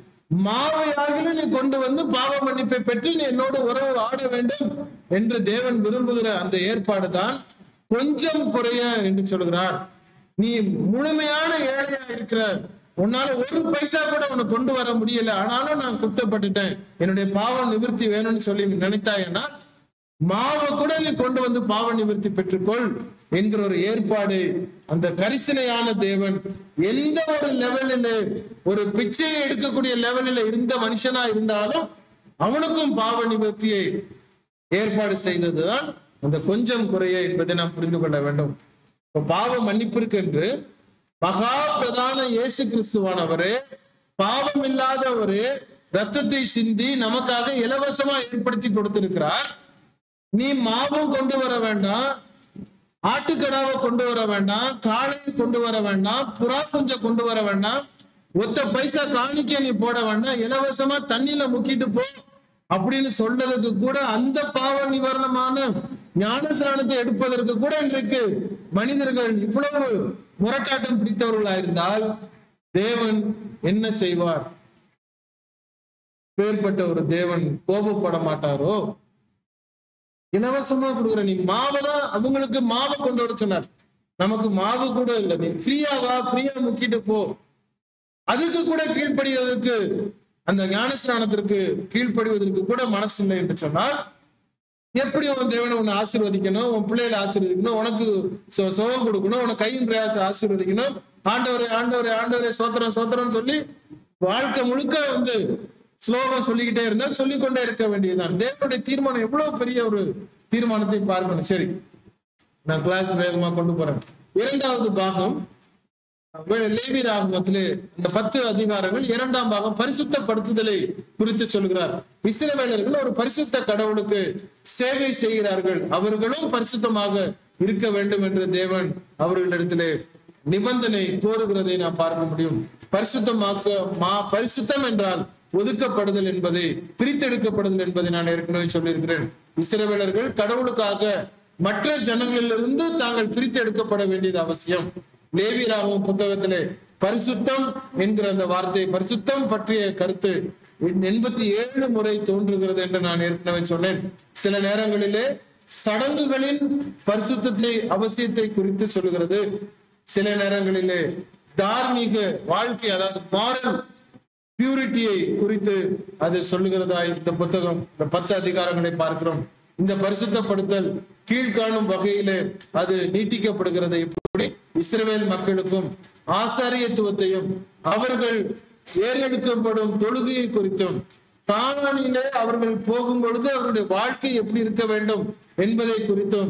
மாவையாக நீ கொண்டு வந்து பாவ மன்னிப்பை பெற்று நீ என்னோடு உறவு ஆட வேண்டும் என்று தேவன் விரும்புகிற அந்த ஏற்பாடு தான் கொஞ்சம் குறைய என்று சொல்கிறார் நீ முழுமையான ஏழையா இருக்கிற உன்னால ஒரு பைசா கூட உனக்கு கொண்டு வர முடியல ஆனாலும் நான் குத்தப்பட்டுட்டேன் என்னுடைய பாவம் நிவர்த்தி வேணும்னு சொல்லி நினைத்தாயன்னா மாவை கூட நீ கொண்டு வந்து பாவ நிவர்த்தி பெற்றுக்கொள் என்கிற ஒரு ஏற்பாடு அந்த கரிசனையான தேவன் எந்த ஒரு லெவலில் ஒரு பிச்சையை எடுக்கக்கூடிய லெவலில் இருந்த மனுஷனா இருந்தாலும் அவனுக்கும் பாவ நிவர்த்தியை ஏற்பாடு செய்ததுதான் அந்த கொஞ்சம் குறைய என்பதை நாம் புரிந்து கொள்ள வேண்டும் இப்ப பாவ மன்னிப்பிற்கு என்று மகா பிரதான இயேசு கிறிஸ்துவானவரே பாவம் இல்லாதவரே ரத்தத்தை சிந்தி நமக்காக இலவசமா ஏற்படுத்தி கொடுத்திருக்கிறார் நீ மாவும் கொண்டு வர வேண்டாம் ஆட்டுக்கடாவை கொண்டு வர வேண்டாம் காளையை கொண்டு வர வேண்டாம் புறா குஞ்சை கொண்டு வர வேண்டாம் ஒத்த பைசா காணிக்க நீ போட வேண்டாம் இலவசமா தண்ணியில முக்கிட்டு போ அப்படின்னு சொல்றதுக்கு கூட அந்த பாவ நிவாரணமான ஞானஸ்நானத்தை எடுப்பதற்கு கூட இன்றைக்கு மனிதர்கள் இவ்வளவு முரட்டாட்டம் பிடித்தவர்களா இருந்தால் தேவன் என்ன செய்வார் பேர்பட்ட ஒரு தேவன் கோபப்பட மாட்டாரோ இலவசமா கொடுக்குற நீ மாவை தான் அவங்களுக்கு மாவை கொண்டு வர சொன்னார் நமக்கு மாவு கூட இல்லை நீ ஃப்ரீயா வா ஃப்ரீயா முக்கிட்டு போ அதுக்கு கூட கீழ்ப்படிவதற்கு அந்த ஞானஸ்நானத்திற்கு கீழ்ப்படிவதற்கு கூட மனசு இல்லை என்று சொன்னால் எப்படி உன் தேவனை உன்னை ஆசீர்வதிக்கணும் உன் பிள்ளைகளை ஆசீர்வதிக்கணும் உனக்கு சு- சுகம் கொடுக்கணும் உனக்கு கையின் பிரயாசம் ஆசீர்வதிக்கணும் ஆண்டவரே ஆண்டவரே ஆண்டவரே சோத்திரம் சோத்திரம் சொல்லி வாழ்க்கை முழுக்க வந்து ஸ்லோகம் சொல்லிக்கிட்டே இருந்தால் சொல்லிக்கொண்டே இருக்க வேண்டியதுதான் தேவனுடைய தீர்மானம் எவ்வளவு பெரிய ஒரு தீர்மானத்தை பார்க்கணும் சரி நான் கிளாஸ் வேகமா கொண்டு போறேன் இரண்டாவது பாகம் லேவி ராகமத்திலே இந்த பத்து அதிகாரங்கள் இரண்டாம் பாகம் பரிசுத்தப்படுத்துதலை குறித்து சொல்கிறார் இஸ்ரவேலர்கள் ஒரு பரிசுத்த கடவுளுக்கு சேவை செய்கிறார்கள் அவர்களும் பரிசுத்தமாக இருக்க வேண்டும் என்று தேவன் அவர்களிடத்திலே நிபந்தனை கோருகிறதை நாம் பார்க்க முடியும் பரிசுத்தமாக்க மா பரிசுத்தம் என்றால் ஒதுக்கப்படுதல் என்பதை பிரித்தெடுக்கப்படுதல் என்பதை நான் ஏற்கனவே சொல்லியிருக்கிறேன் இஸ்ரவேலர்கள் கடவுளுக்காக மற்ற ஜனங்களிலிருந்து தாங்கள் பிரித்தெடுக்கப்பட வேண்டியது அவசியம் லேவியராகும் புத்தகத்திலே பரிசுத்தம் என்கிற அந்த வார்த்தை பரிசுத்தம் பற்றிய கருத்து எண்பத்தி ஏழு முறை தோன்றுகிறது என்று நான் ஏற்கனவே சொன்னேன் சில நேரங்களிலே சடங்குகளின் பரிசுத்தத்தை அவசியத்தை குறித்து சொல்கிறது சில நேரங்களிலே தார்மீக வாழ்க்கை அதாவது மாரல் பியூரிட்டியை குறித்து அது சொல்லுகிறதா இந்த புத்தகம் இந்த பத்து அதிகாரங்களை பார்க்கிறோம் இந்த பரிசுத்தப்படுத்தல் கீழ்காணும் வகையிலே அது நீட்டிக்கப்படுகிறது எப்படி இஸ்ரவேல் மக்களுக்கும் ஆசாரியத்துவத்தையும் அவர்கள் ஏறெடுக்கப்படும் தொழுகையை குறித்தும் கானானிலே அவர்கள் போகும் பொழுது அவருடைய வாழ்க்கை எப்படி இருக்க வேண்டும் என்பதை குறித்தும்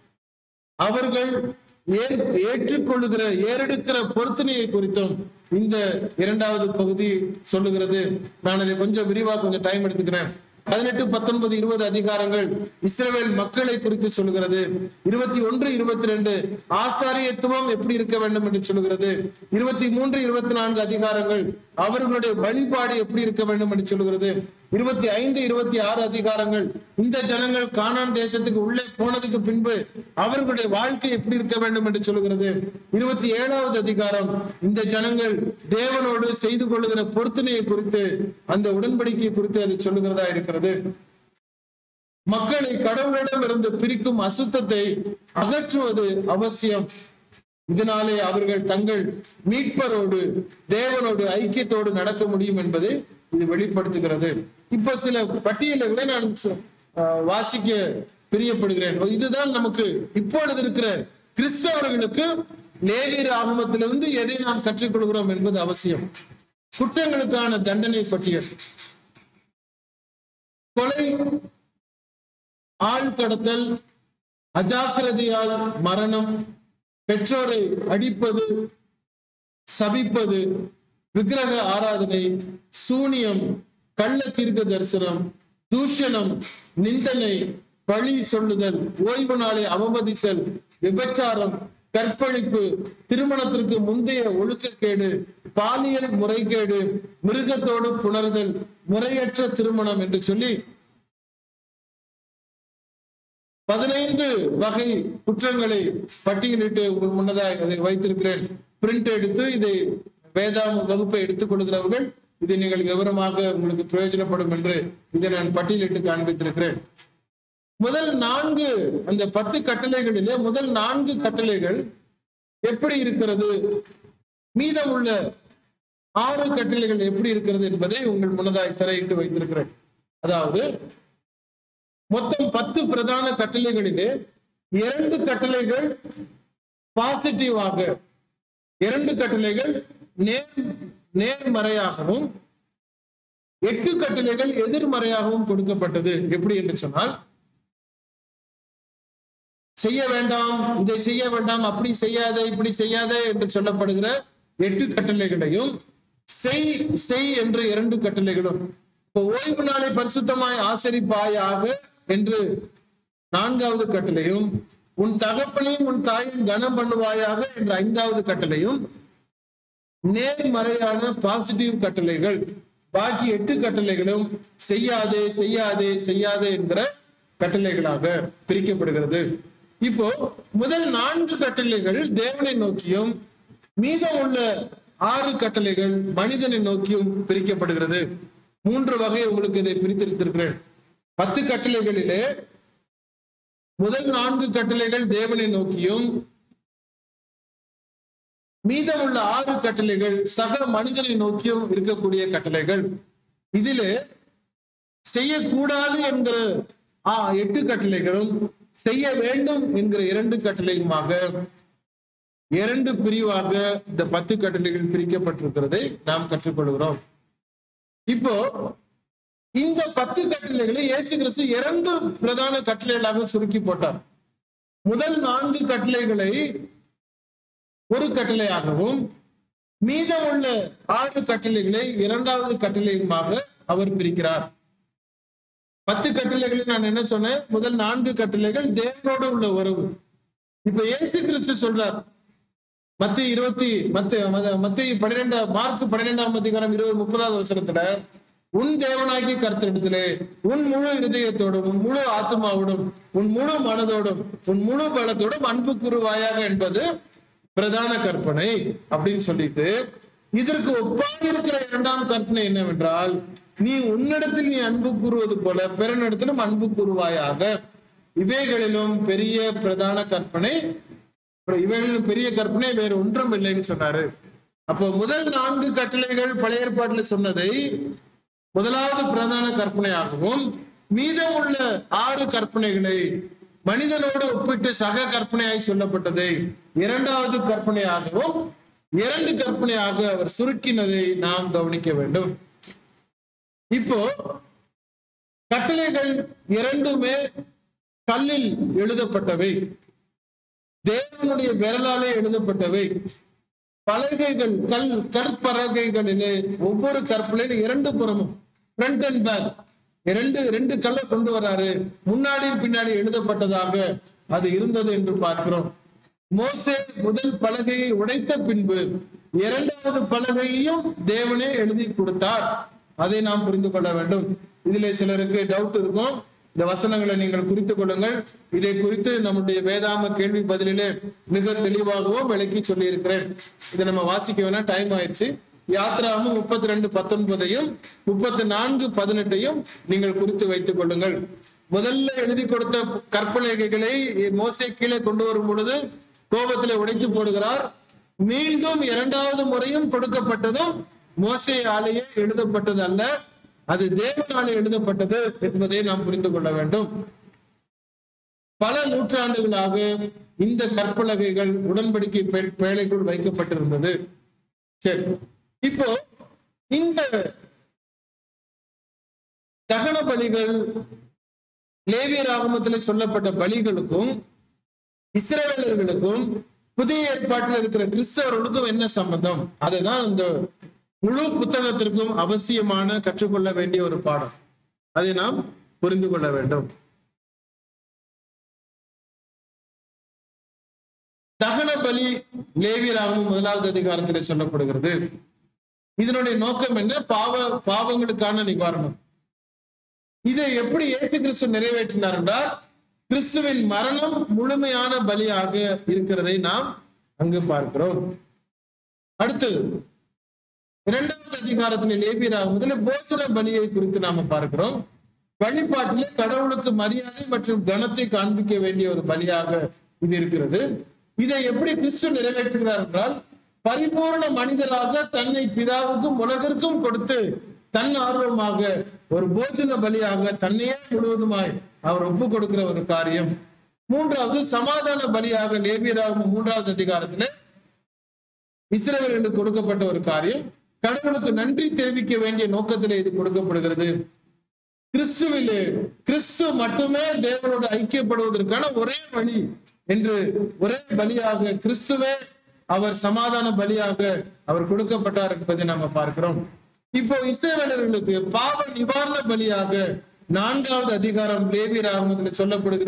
அவர்கள் ஏற்- ஏற்றுக்கொள்ளுகிற ஏறெடுக்கிற பொருத்தனையை குறித்தும் இந்த இரண்டாவது பகுதி சொல்லுகிறது நான் அதை கொஞ்சம் விரிவா கொஞ்சம் டைம் எடுத்துக்கிறேன் பதினெட்டு பத்தொன்பது இருபது அதிகாரங்கள் இஸ்ரவேல் மக்களை குறித்து சொல்லுகிறது இருபத்தி ஒன்று இருபத்தி ரெண்டு ஆசாரியத்துவம் எப்படி இருக்க வேண்டும் என்று சொல்லுகிறது இருபத்தி மூன்று இருபத்தி நான்கு அதிகாரங்கள் அவர்களுடைய வழிபாடு எப்படி இருக்க வேண்டும் என்று சொல்லுகிறது இருபத்தி ஐந்து இருபத்தி ஆறு அதிகாரங்கள் இந்த ஜனங்கள் கானான் தேசத்துக்கு உள்ளே போனதுக்கு பின்பு அவர்களுடைய வாழ்க்கை எப்படி இருக்க வேண்டும் என்று சொல்கிறது இருபத்தி ஏழாவது அதிகாரம் இந்த ஜனங்கள் தேவனோடு செய்து கொள்ளுகிற பொருத்தனையை குறித்து அந்த உடன்படிக்கை குறித்து அது சொல்லுகிறதா இருக்கிறது மக்களை கடவுளிடம் இருந்து பிரிக்கும் அசுத்தத்தை அகற்றுவது அவசியம் இதனாலே அவர்கள் தங்கள் மீட்பரோடு தேவனோடு ஐக்கியத்தோடு நடக்க முடியும் என்பதை இது வெளிப்படுத்துகிறது இப்போ சில பட்டியல்களை நான் சொ- ஆஹ் வாசிக்க பிரியப்படுகிறேன் இதுதான் நமக்கு இப்பொழுது இருக்கிற கிறிஸ்தவர்களுக்கு லேவியர் ஆகமத்திலிருந்து எதை நாம் கற்றுக்கொள்கிறோம் என்பது அவசியம் குற்றங்களுக்கான தண்டனை பட்டியல் கொலை ஆள் கடத்தல் அஜாக்கிரதையால் மரணம் பெற்றோரை அடிப்பது சபிப்பது விக்கிரக ஆராதனை சூனியம் கள்ள தீர்க்க தரிசனம் தூஷணம் நிந்தனை பழி சொல்லுதல் ஓய்வு நாளை அவமதித்தல் விபச்சாரம் கற்பழிப்பு திருமணத்திற்கு முந்தைய ஒழுக்கக்கேடு பாலியல் முறைகேடு மிருகத்தோடு புணர்தல் முறையற்ற திருமணம் என்று சொல்லி பதினைந்து வகை குற்றங்களை பட்டியலிட்டு உங்கள் முன்னதாக அதை வைத்திருக்கிறேன் பிரிண்ட் எடுத்து இதை வேதாம வகுப்பை எடுத்துக் கொள்கிறவர்கள் இதை நீங்கள் விவரமாக உங்களுக்கு பிரயோஜனப்படும் என்று இதை நான் பட்டியலிட்டு காண்பித்திருக்கிறேன் முதல் நான்கு அந்த பத்து கட்டளைகளிலே முதல் நான்கு கட்டளைகள் எப்படி இருக்கிறது மீதம் உள்ள ஆறு கட்டளைகள் எப்படி இருக்கிறது என்பதை உங்கள் முன்னதாய் திரையிட்டு வைத்திருக்கிறேன் அதாவது மொத்தம் பத்து பிரதான கட்டளைகளிலே இரண்டு கட்டளைகள் பாசிட்டிவாக இரண்டு கட்டளைகள் நேர் நேர்மறையாகவும் எட்டு கட்டளைகள் எதிர்மறையாகவும் கொடுக்கப்பட்டது எப்படி என்று சொன்னால் செய்ய வேண்டாம் இதை செய்ய வேண்டாம் அப்படி செய்யாத இப்படி செய்யாத என்று சொல்லப்படுகிற எட்டு கட்டளைகளையும் செய் செய் என்ற இரண்டு கட்டளைகளும் இப்போ ஓய்வு நாளை பரிசுத்தமாய் ஆசரிப்பாயாக என்று நான்காவது கட்டளையும் உன் தகப்பனையும் உன் தாயும் கனம் பண்ணுவாயாக என்ற ஐந்தாவது கட்டளையும் நேர்மறையான பாசிட்டிவ் கட்டளைகள் பாக்கி எட்டு கட்டளைகளும் செய்யாதே செய்யாதே செய்யாதே என்கிற கட்டளைகளாக பிரிக்கப்படுகிறது இப்போ முதல் நான்கு கட்டளைகள் தேவனை நோக்கியும் மீதம் உள்ள ஆறு கட்டளைகள் மனிதனை நோக்கியும் பிரிக்கப்படுகிறது மூன்று வகை உங்களுக்கு இதை பிரித்திருத்திருக்கிறேன் பத்து கட்டளைகளிலே முதல் நான்கு கட்டளைகள் தேவனை நோக்கியும் மீதமுள்ள ஆறு கட்டளைகள் சக மனிதனை நோக்கியும் இருக்கக்கூடிய கட்டளைகள் இதிலே செய்யக்கூடாது என்கிற ஆ எட்டு கட்டளைகளும் செய்ய வேண்டும் என்கிற இரண்டு கட்டளையுமாக இரண்டு பிரிவாக இந்த பத்து கட்டளைகள் பிரிக்கப்பட்டிருக்கிறதை நாம் கற்றுக்கொள்கிறோம் இப்போ இந்த பத்து கட்டளைகளை இயேசு கிறிஸ்து இரண்டு பிரதான கட்டளைகளாக சுருக்கி போட்டார் முதல் நான்கு கட்டளைகளை ஒரு கட்டளையாகவும் மீதமுள்ள ஆறு கட்டளைகளை இரண்டாவது கட்டளையுமாக அவர் பிரிக்கிறார் பத்து கட்டளைகளை நான் என்ன சொன்னேன் முதல் நான்கு கட்டளைகள் தேவனோடு உள்ள உறவு இப்ப இயேசு கிறிஸ்து சொல்றார் மத்திய இருபத்தி மத்திய மத்திய பன்னிரெண்டாம் மார்க் பன்னிரெண்டாம் அதிகாரம் இருபது முப்பதாவது வருஷத்துல உன் தேவனாகிய கருத்திடத்திலே உன் முழு இருதயத்தோடும் உன் முழு ஆத்மாவோடும் உன் முழு மனதோடும் உன் முழு பலத்தோடும் அன்பு கூறுவாயாக என்பது பிரதான கற்பனை அப்படின்னு சொல்லிட்டு இதற்கு ஒப்பாக இருக்கிற இரண்டாம் கற்பனை என்னவென்றால் நீ உன்னிடத்தில் நீ அன்பு கூறுவது போல பிறனிடத்திலும் அன்பு கூறுவாயாக இவைகளிலும் பெரிய பிரதான கற்பனை இவைகளிலும் பெரிய கற்பனை வேறு ஒன்றும் இல்லைன்னு சொன்னாரு அப்போ முதல் நான்கு கட்டளைகள் பழைய ஏற்பாட்டுல சொன்னதை முதலாவது பிரதான கற்பனையாகவும் மீதம் உள்ள ஆறு கற்பனைகளை மனிதனோடு ஒப்பிட்டு சக கற்பனையாய் சொல்லப்பட்டதை இரண்டாவது கற்பனையாகவும் இரண்டு கற்பனையாக அவர் சுருக்கினதை நாம் கவனிக்க வேண்டும் இப்போ கட்டளைகள் இரண்டுமே கல்லில் எழுதப்பட்டவை தேவனுடைய விரலாலே எழுதப்பட்டவை பலகைகள் கல் கற்பலகைகளிலே ஒவ்வொரு கற்பலையிலும் இரண்டு புறமும் ஃப்ரண்ட் அண்ட் பேக் இரண்டு ரெண்டு கல்லை கொண்டு வராரு முன்னாடி பின்னாடி எழுதப்பட்டதாக அது இருந்தது என்று பார்க்கிறோம் மோசே முதல் பலகையை உடைத்த பின்பு இரண்டாவது பலகையையும் தேவனே எழுதி கொடுத்தார் அதை நாம் புரிந்து கொள்ள வேண்டும் இதிலே சிலருக்கு டவுட் இருக்கும் இந்த வசனங்களை நீங்கள் குறித்துக் கொள்ளுங்கள் இதை குறித்து நம்முடைய வேதாம கேள்வி பதிலிலே மிக தெளிவாகவும் விளக்கி சொல்லியிருக்கிறேன் இதை நம்ம வாசிக்க வேணா டைம் ஆயிடுச்சு யாத்ராமும் முப்பத்தி ரெண்டு பத்தொன்பதையும் முப்பத்தி நான்கு பதினெட்டையும் நீங்கள் குறித்து வைத்துக் கொள்ளுங்கள் முதல்ல எழுதி கொடுத்த கற்பலகைகளை மோசே கீழே கொண்டு வரும் பொழுது கோபத்திலே உடைத்து போடுகிறார் மீண்டும் இரண்டாவது முறையும் கொடுக்கப்பட்டதும் மோசையாலேயே எழுதப்பட்டது அல்ல அது தேவனாலே எழுதப்பட்டது என்பதை நாம் புரிந்து கொள்ள வேண்டும் பல நூற்றாண்டுகளாக இந்த கற்பலகைகள் உடன்படிக்கை பே- பேழைக்குள் வைக்கப்பட்டிருந்தது சரி இப்போ இந்த தகன பலிகள் லேவியர் ஆகமத்தில் சொல்லப்பட்ட பலிகளுக்கும் இஸ்ரவேலர்களுக்கும் புதிய ஏற்பாட்டில் இருக்கிற கிறிஸ்தவர்களுக்கும் என்ன சம்பந்தம் அதுதான் இந்த முழு புத்தகத்திற்கும் அவசியமான கற்றுக்கொள்ள வேண்டிய ஒரு பாடம் அதை நாம் புரிந்து கொள்ள வேண்டும் தகன பலி லேவியராகவும் முதலாவது அதிகாரத்தில் சொல்லப்படுகிறது இதனுடைய நோக்கம் என்ன பாவ பாவங்களுக்கான நிவாரணம் இதை எப்படி இயேசு கிறிஸ்து நிறைவேற்றினார் என்றால் கிறிஸ்துவின் மரணம் முழுமையான பலியாக இருக்கிறதை நாம் அங்கு பார்க்கிறோம் அடுத்தது இரண்டாவது அதிகாரத்தில் லேபியராக முதல்ல போஜன பலியை குறித்து நாம பார்க்கிறோம் வழிபாட்டிலே கடவுளுக்கு மரியாதை மற்றும் கனத்தை காண்பிக்க வேண்டிய ஒரு பலியாக இது இருக்கிறது இதை எப்படி கிறிஸ்து நிறைவேற்றுகிறார் என்றால் பரிபூர்ண மனிதராக தன்னை பிதாவுக்கும் உலகிற்கும் கொடுத்து தன் ஆர்வமாக ஒரு போஜன பலியாக தன்னையே முழுவதுமாய் அவர் ஒப்பு கொடுக்கிற ஒரு காரியம் மூன்றாவது சமாதான பலியாக லேபியராகும் மூன்றாவது அதிகாரத்திலே இஸ்ரவேலுக்கு கொடுக்கப்பட்ட ஒரு காரியம் கடவுளுக்கு நன்றி தெரிவிக்க வேண்டிய நோக்கத்திலே இது கொடுக்கப்படுகிறது கிறிஸ்துவிலே கிறிஸ்து மட்டுமே தேவனோடு ஐக்கியப்படுவதற்கான ஒரே வழி என்று ஒரே பலியாக கிறிஸ்துவே அவர் சமாதான பலியாக அவர் கொடுக்கப்பட்டார் என்பதை நாம பார்க்கிறோம் இப்போ இஸ்ரவேலர்களுக்கு பாவ நிவாரண பலியாக நான்காவது அதிகாரம் லேவியர் ஆகமத்தில் சொல்லப்படுகிற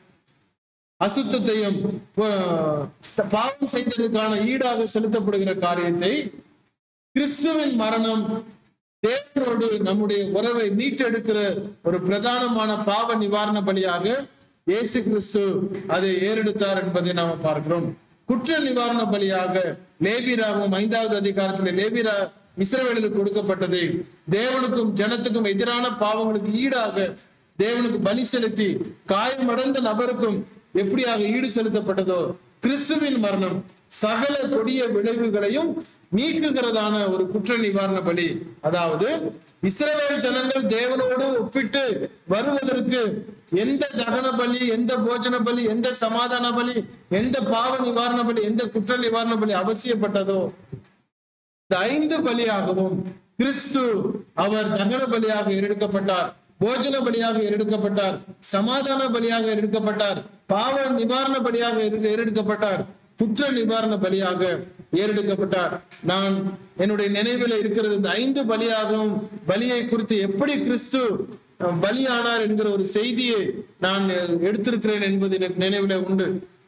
அசுத்தத்தையும் அஹ், பாவம் செய்ததற்கான ஈடாக செலுத்தப்படுகிற காரியத்தை கிறிஸ்துவின் மரணம் தேவனோடு நம்முடைய உறவை மீட்டெடுக்கிற ஒரு பிரதானமான பாவ நிவாரண பலியாக இயேசு கிறிஸ்து அதை ஏறெடுத்தார் என்பதை நாம பார்க்கிறோம் குற்ற நிவாரண பலியாக லேபிராகவும் ஐந்தாவது அதிகாரத்தில் லேபிரா இஸ்ரவேலுக்கு கொடுக்கப்பட்டது தேவனுக்கும் ஜனத்துக்கும் எதிரான பாவங்களுக்கு ஈடாக தேவனுக்கு பலி செலுத்தி காயமடைந்த நபருக்கும் எப்படியாக ஈடு செலுத்தப்பட்டதோ கிறிஸ்துவின் மரணம் சகல கொடிய விளைவுகளையும் நீக்குகிறதான ஒரு குற்ற நிவாரண பலி அதாவது இஸ்ரவேல் ஜனங்கள் தேவனோடு ஒப்பிட்டு வருவதற்கு எந்த தகன பலி எந்த போஜன பலி எந்த சமாதான பலி எந்த பாவ நிவாரண பலி எந்த குற்ற நிவாரண பலி அவசியப்பட்டதோ இந்த ஐந்து பலியாகவும் கிறிஸ்து அவர் தகன பலியாக ஏறெடுக்கப்பட்டார் போஜன பலியாக ஏறெடுக்கப்பட்டார் சமாதான பலியாக ஏறெடுக்கப்பட்டார் பாவ நிவாரண பலியாக ஏறு- ஏறெடுக்கப்பட்டார் குற்ற நிவாரண பலியாக ஏறெடுக்கப்பட்டார் நான் என்னுடைய நினைவில் இருக்கிறது இந்த ஐந்து பலியாகவும் பலியை குறித்து எப்படி கிறிஸ்து அஹ், பலியானார் என்கிற ஒரு செய்தியை நான் அஹ், எடுத்திருக்கிறேன் என்பது எனக்கு நினைவில் உண்டு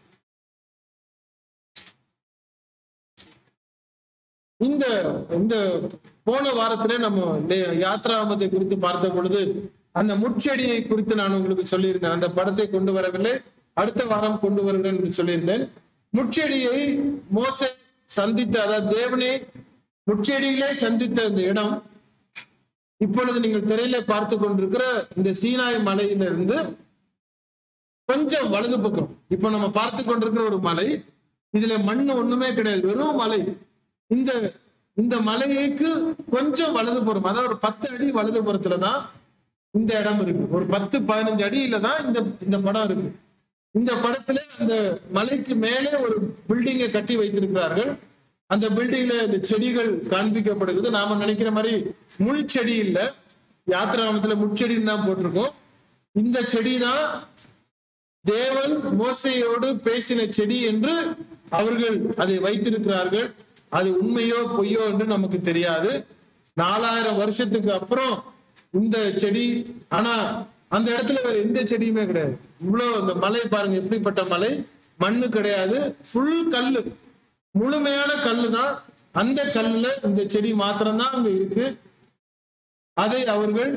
இந்த இந்த போன வாரத்திலே நம்ம லே- யாத்ராமத்தை குறித்து பார்த்த பொழுது அந்த முட்செடியை குறித்து நான் உங்களுக்கு சொல்லியிருந்தேன் அந்த படத்தை கொண்டு வரவில்லை அடுத்த வாரம் கொண்டு வருகிறேன் என்று சொல்லியிருந்தேன் முட்செடியை மோசே சந்தித்த அதாவது தேவனே முட்செடியிலே சந்தித்த இந்த இடம் இப்பொழுது நீங்கள் திரையில பார்த்து கொண்டிருக்கிற இந்த சீனாய் மலையிலிருந்து கொஞ்சம் வலது பக்கம் இப்போ நம்ம பார்த்து கொண்டிருக்கிற ஒரு மலை இதுல மண்ணு ஒண்ணுமே கிடையாது வெறும் மலை இந்த இந்த மலைக்கு கொஞ்சம் வலது புறம் அதாவது ஒரு பத்து அடி வலது புறத்துல தான் இந்த இடம் இருக்கு ஒரு பத்து பதினஞ்சு அடியில தான் இந்த இந்த படம் இருக்கு இந்த படத்துல அந்த மலைக்கு மேலே ஒரு பில்டிங்கை கட்டி வைத்திருக்கிறார்கள் அந்த பில்டிங்ல இந்த செடிகள் காண்பிக்கப்படுகிறது நாம நினைக்கிற மாதிரி முள் செடி இல்ல யாத்திராமத்துல முட்செடின்னு தான் போட்டிருக்கோம் இந்த செடி தான் தேவன் மோசையோடு பேசின செடி என்று அவர்கள் அதை வைத்திருக்கிறார்கள் அது உண்மையோ பொய்யோ என்று நமக்கு தெரியாது நாலாயிரம் வருஷத்துக்கு அப்புறம் இந்த செடி ஆனா அந்த இடத்துல வேற எந்த செடியுமே கிடையாது இவ்வளவு இந்த மலை பாருங்க எப்படிப்பட்ட மலை மண்ணு கிடையாது ஃபுல் கல்லு முழுமையான கல்லு தான் அந்த கல்லுல இந்த செடி மாத்திரம்தான் அங்க இருக்கு அதை அவர்கள்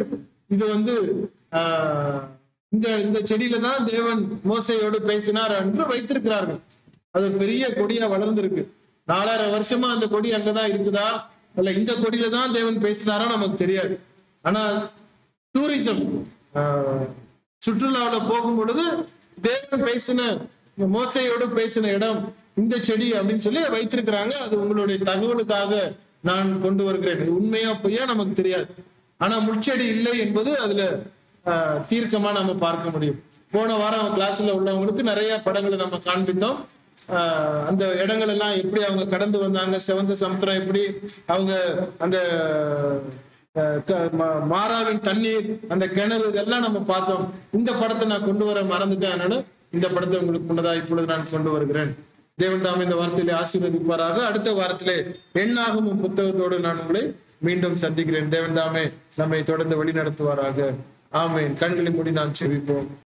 இது வந்து ஆஹ், இந்த இந்த செடியில தான் தேவன் மோசையோடு பேசினார் என்று வைத்திருக்கிறார்கள் அது ஒரு பெரிய கொடியா வளர்ந்திருக்கு நாலாயிரம் வருஷமா அந்த கொடி அங்கதான் இருக்குதா இல்ல இந்த கொடியில தான் தேவன் பேசினாரா நமக்கு தெரியாது ஆனா டூரிசம் சுற்றுலாவுல போகும் பொழுது தேவன் பேசின இந்த மோசையோடு பேசின இடம் இந்த செடி அப்படின்னு சொல்லி வைத்திருக்கிறாங்க அது உங்களுடைய தகவலுக்காக நான் கொண்டு வருகிறேன் இது உண்மையா பொய்யா நமக்கு தெரியாது ஆனா முட்செடி இல்லை என்பது அதுல ஆஹ், தீர்க்கமா நம்ம பார்க்க முடியும் போன வாரம் கிளாஸ்ல உள்ளவங்களுக்கு நிறைய படங்களை நம்ம காண்பித்தோம் ஆஹ், அந்த இடங்கள் எல்லாம் எப்படி அவங்க கடந்து வந்தாங்க செவந்த சமுத்திரம் எப்படி அவங்க அந்த அஹ் க- ம- மாறாவின் தண்ணீர் அந்த கிணறு இதெல்லாம் நம்ம பார்த்தோம் இந்த படத்தை நான் கொண்டு வர மறந்துட்டேன் அதனால இந்த படத்தை உங்களுக்கு முன்னதா இப்பொழுது நான் கொண்டு வருகிறேன் தேவன் தாமே இந்த வார்த்தையிலே ஆசீர்வதிப்பாராக அடுத்த வாரத்திலே எண்ணாகும் புத்தகத்தோடு நான் உங்களை மீண்டும் சந்திக்கிறேன் தேவன் தாமே நம்மை தொடர்ந்து வழி நடத்துவாராக ஆமேன் கண்களை மூடி நாம் செவிப்போம்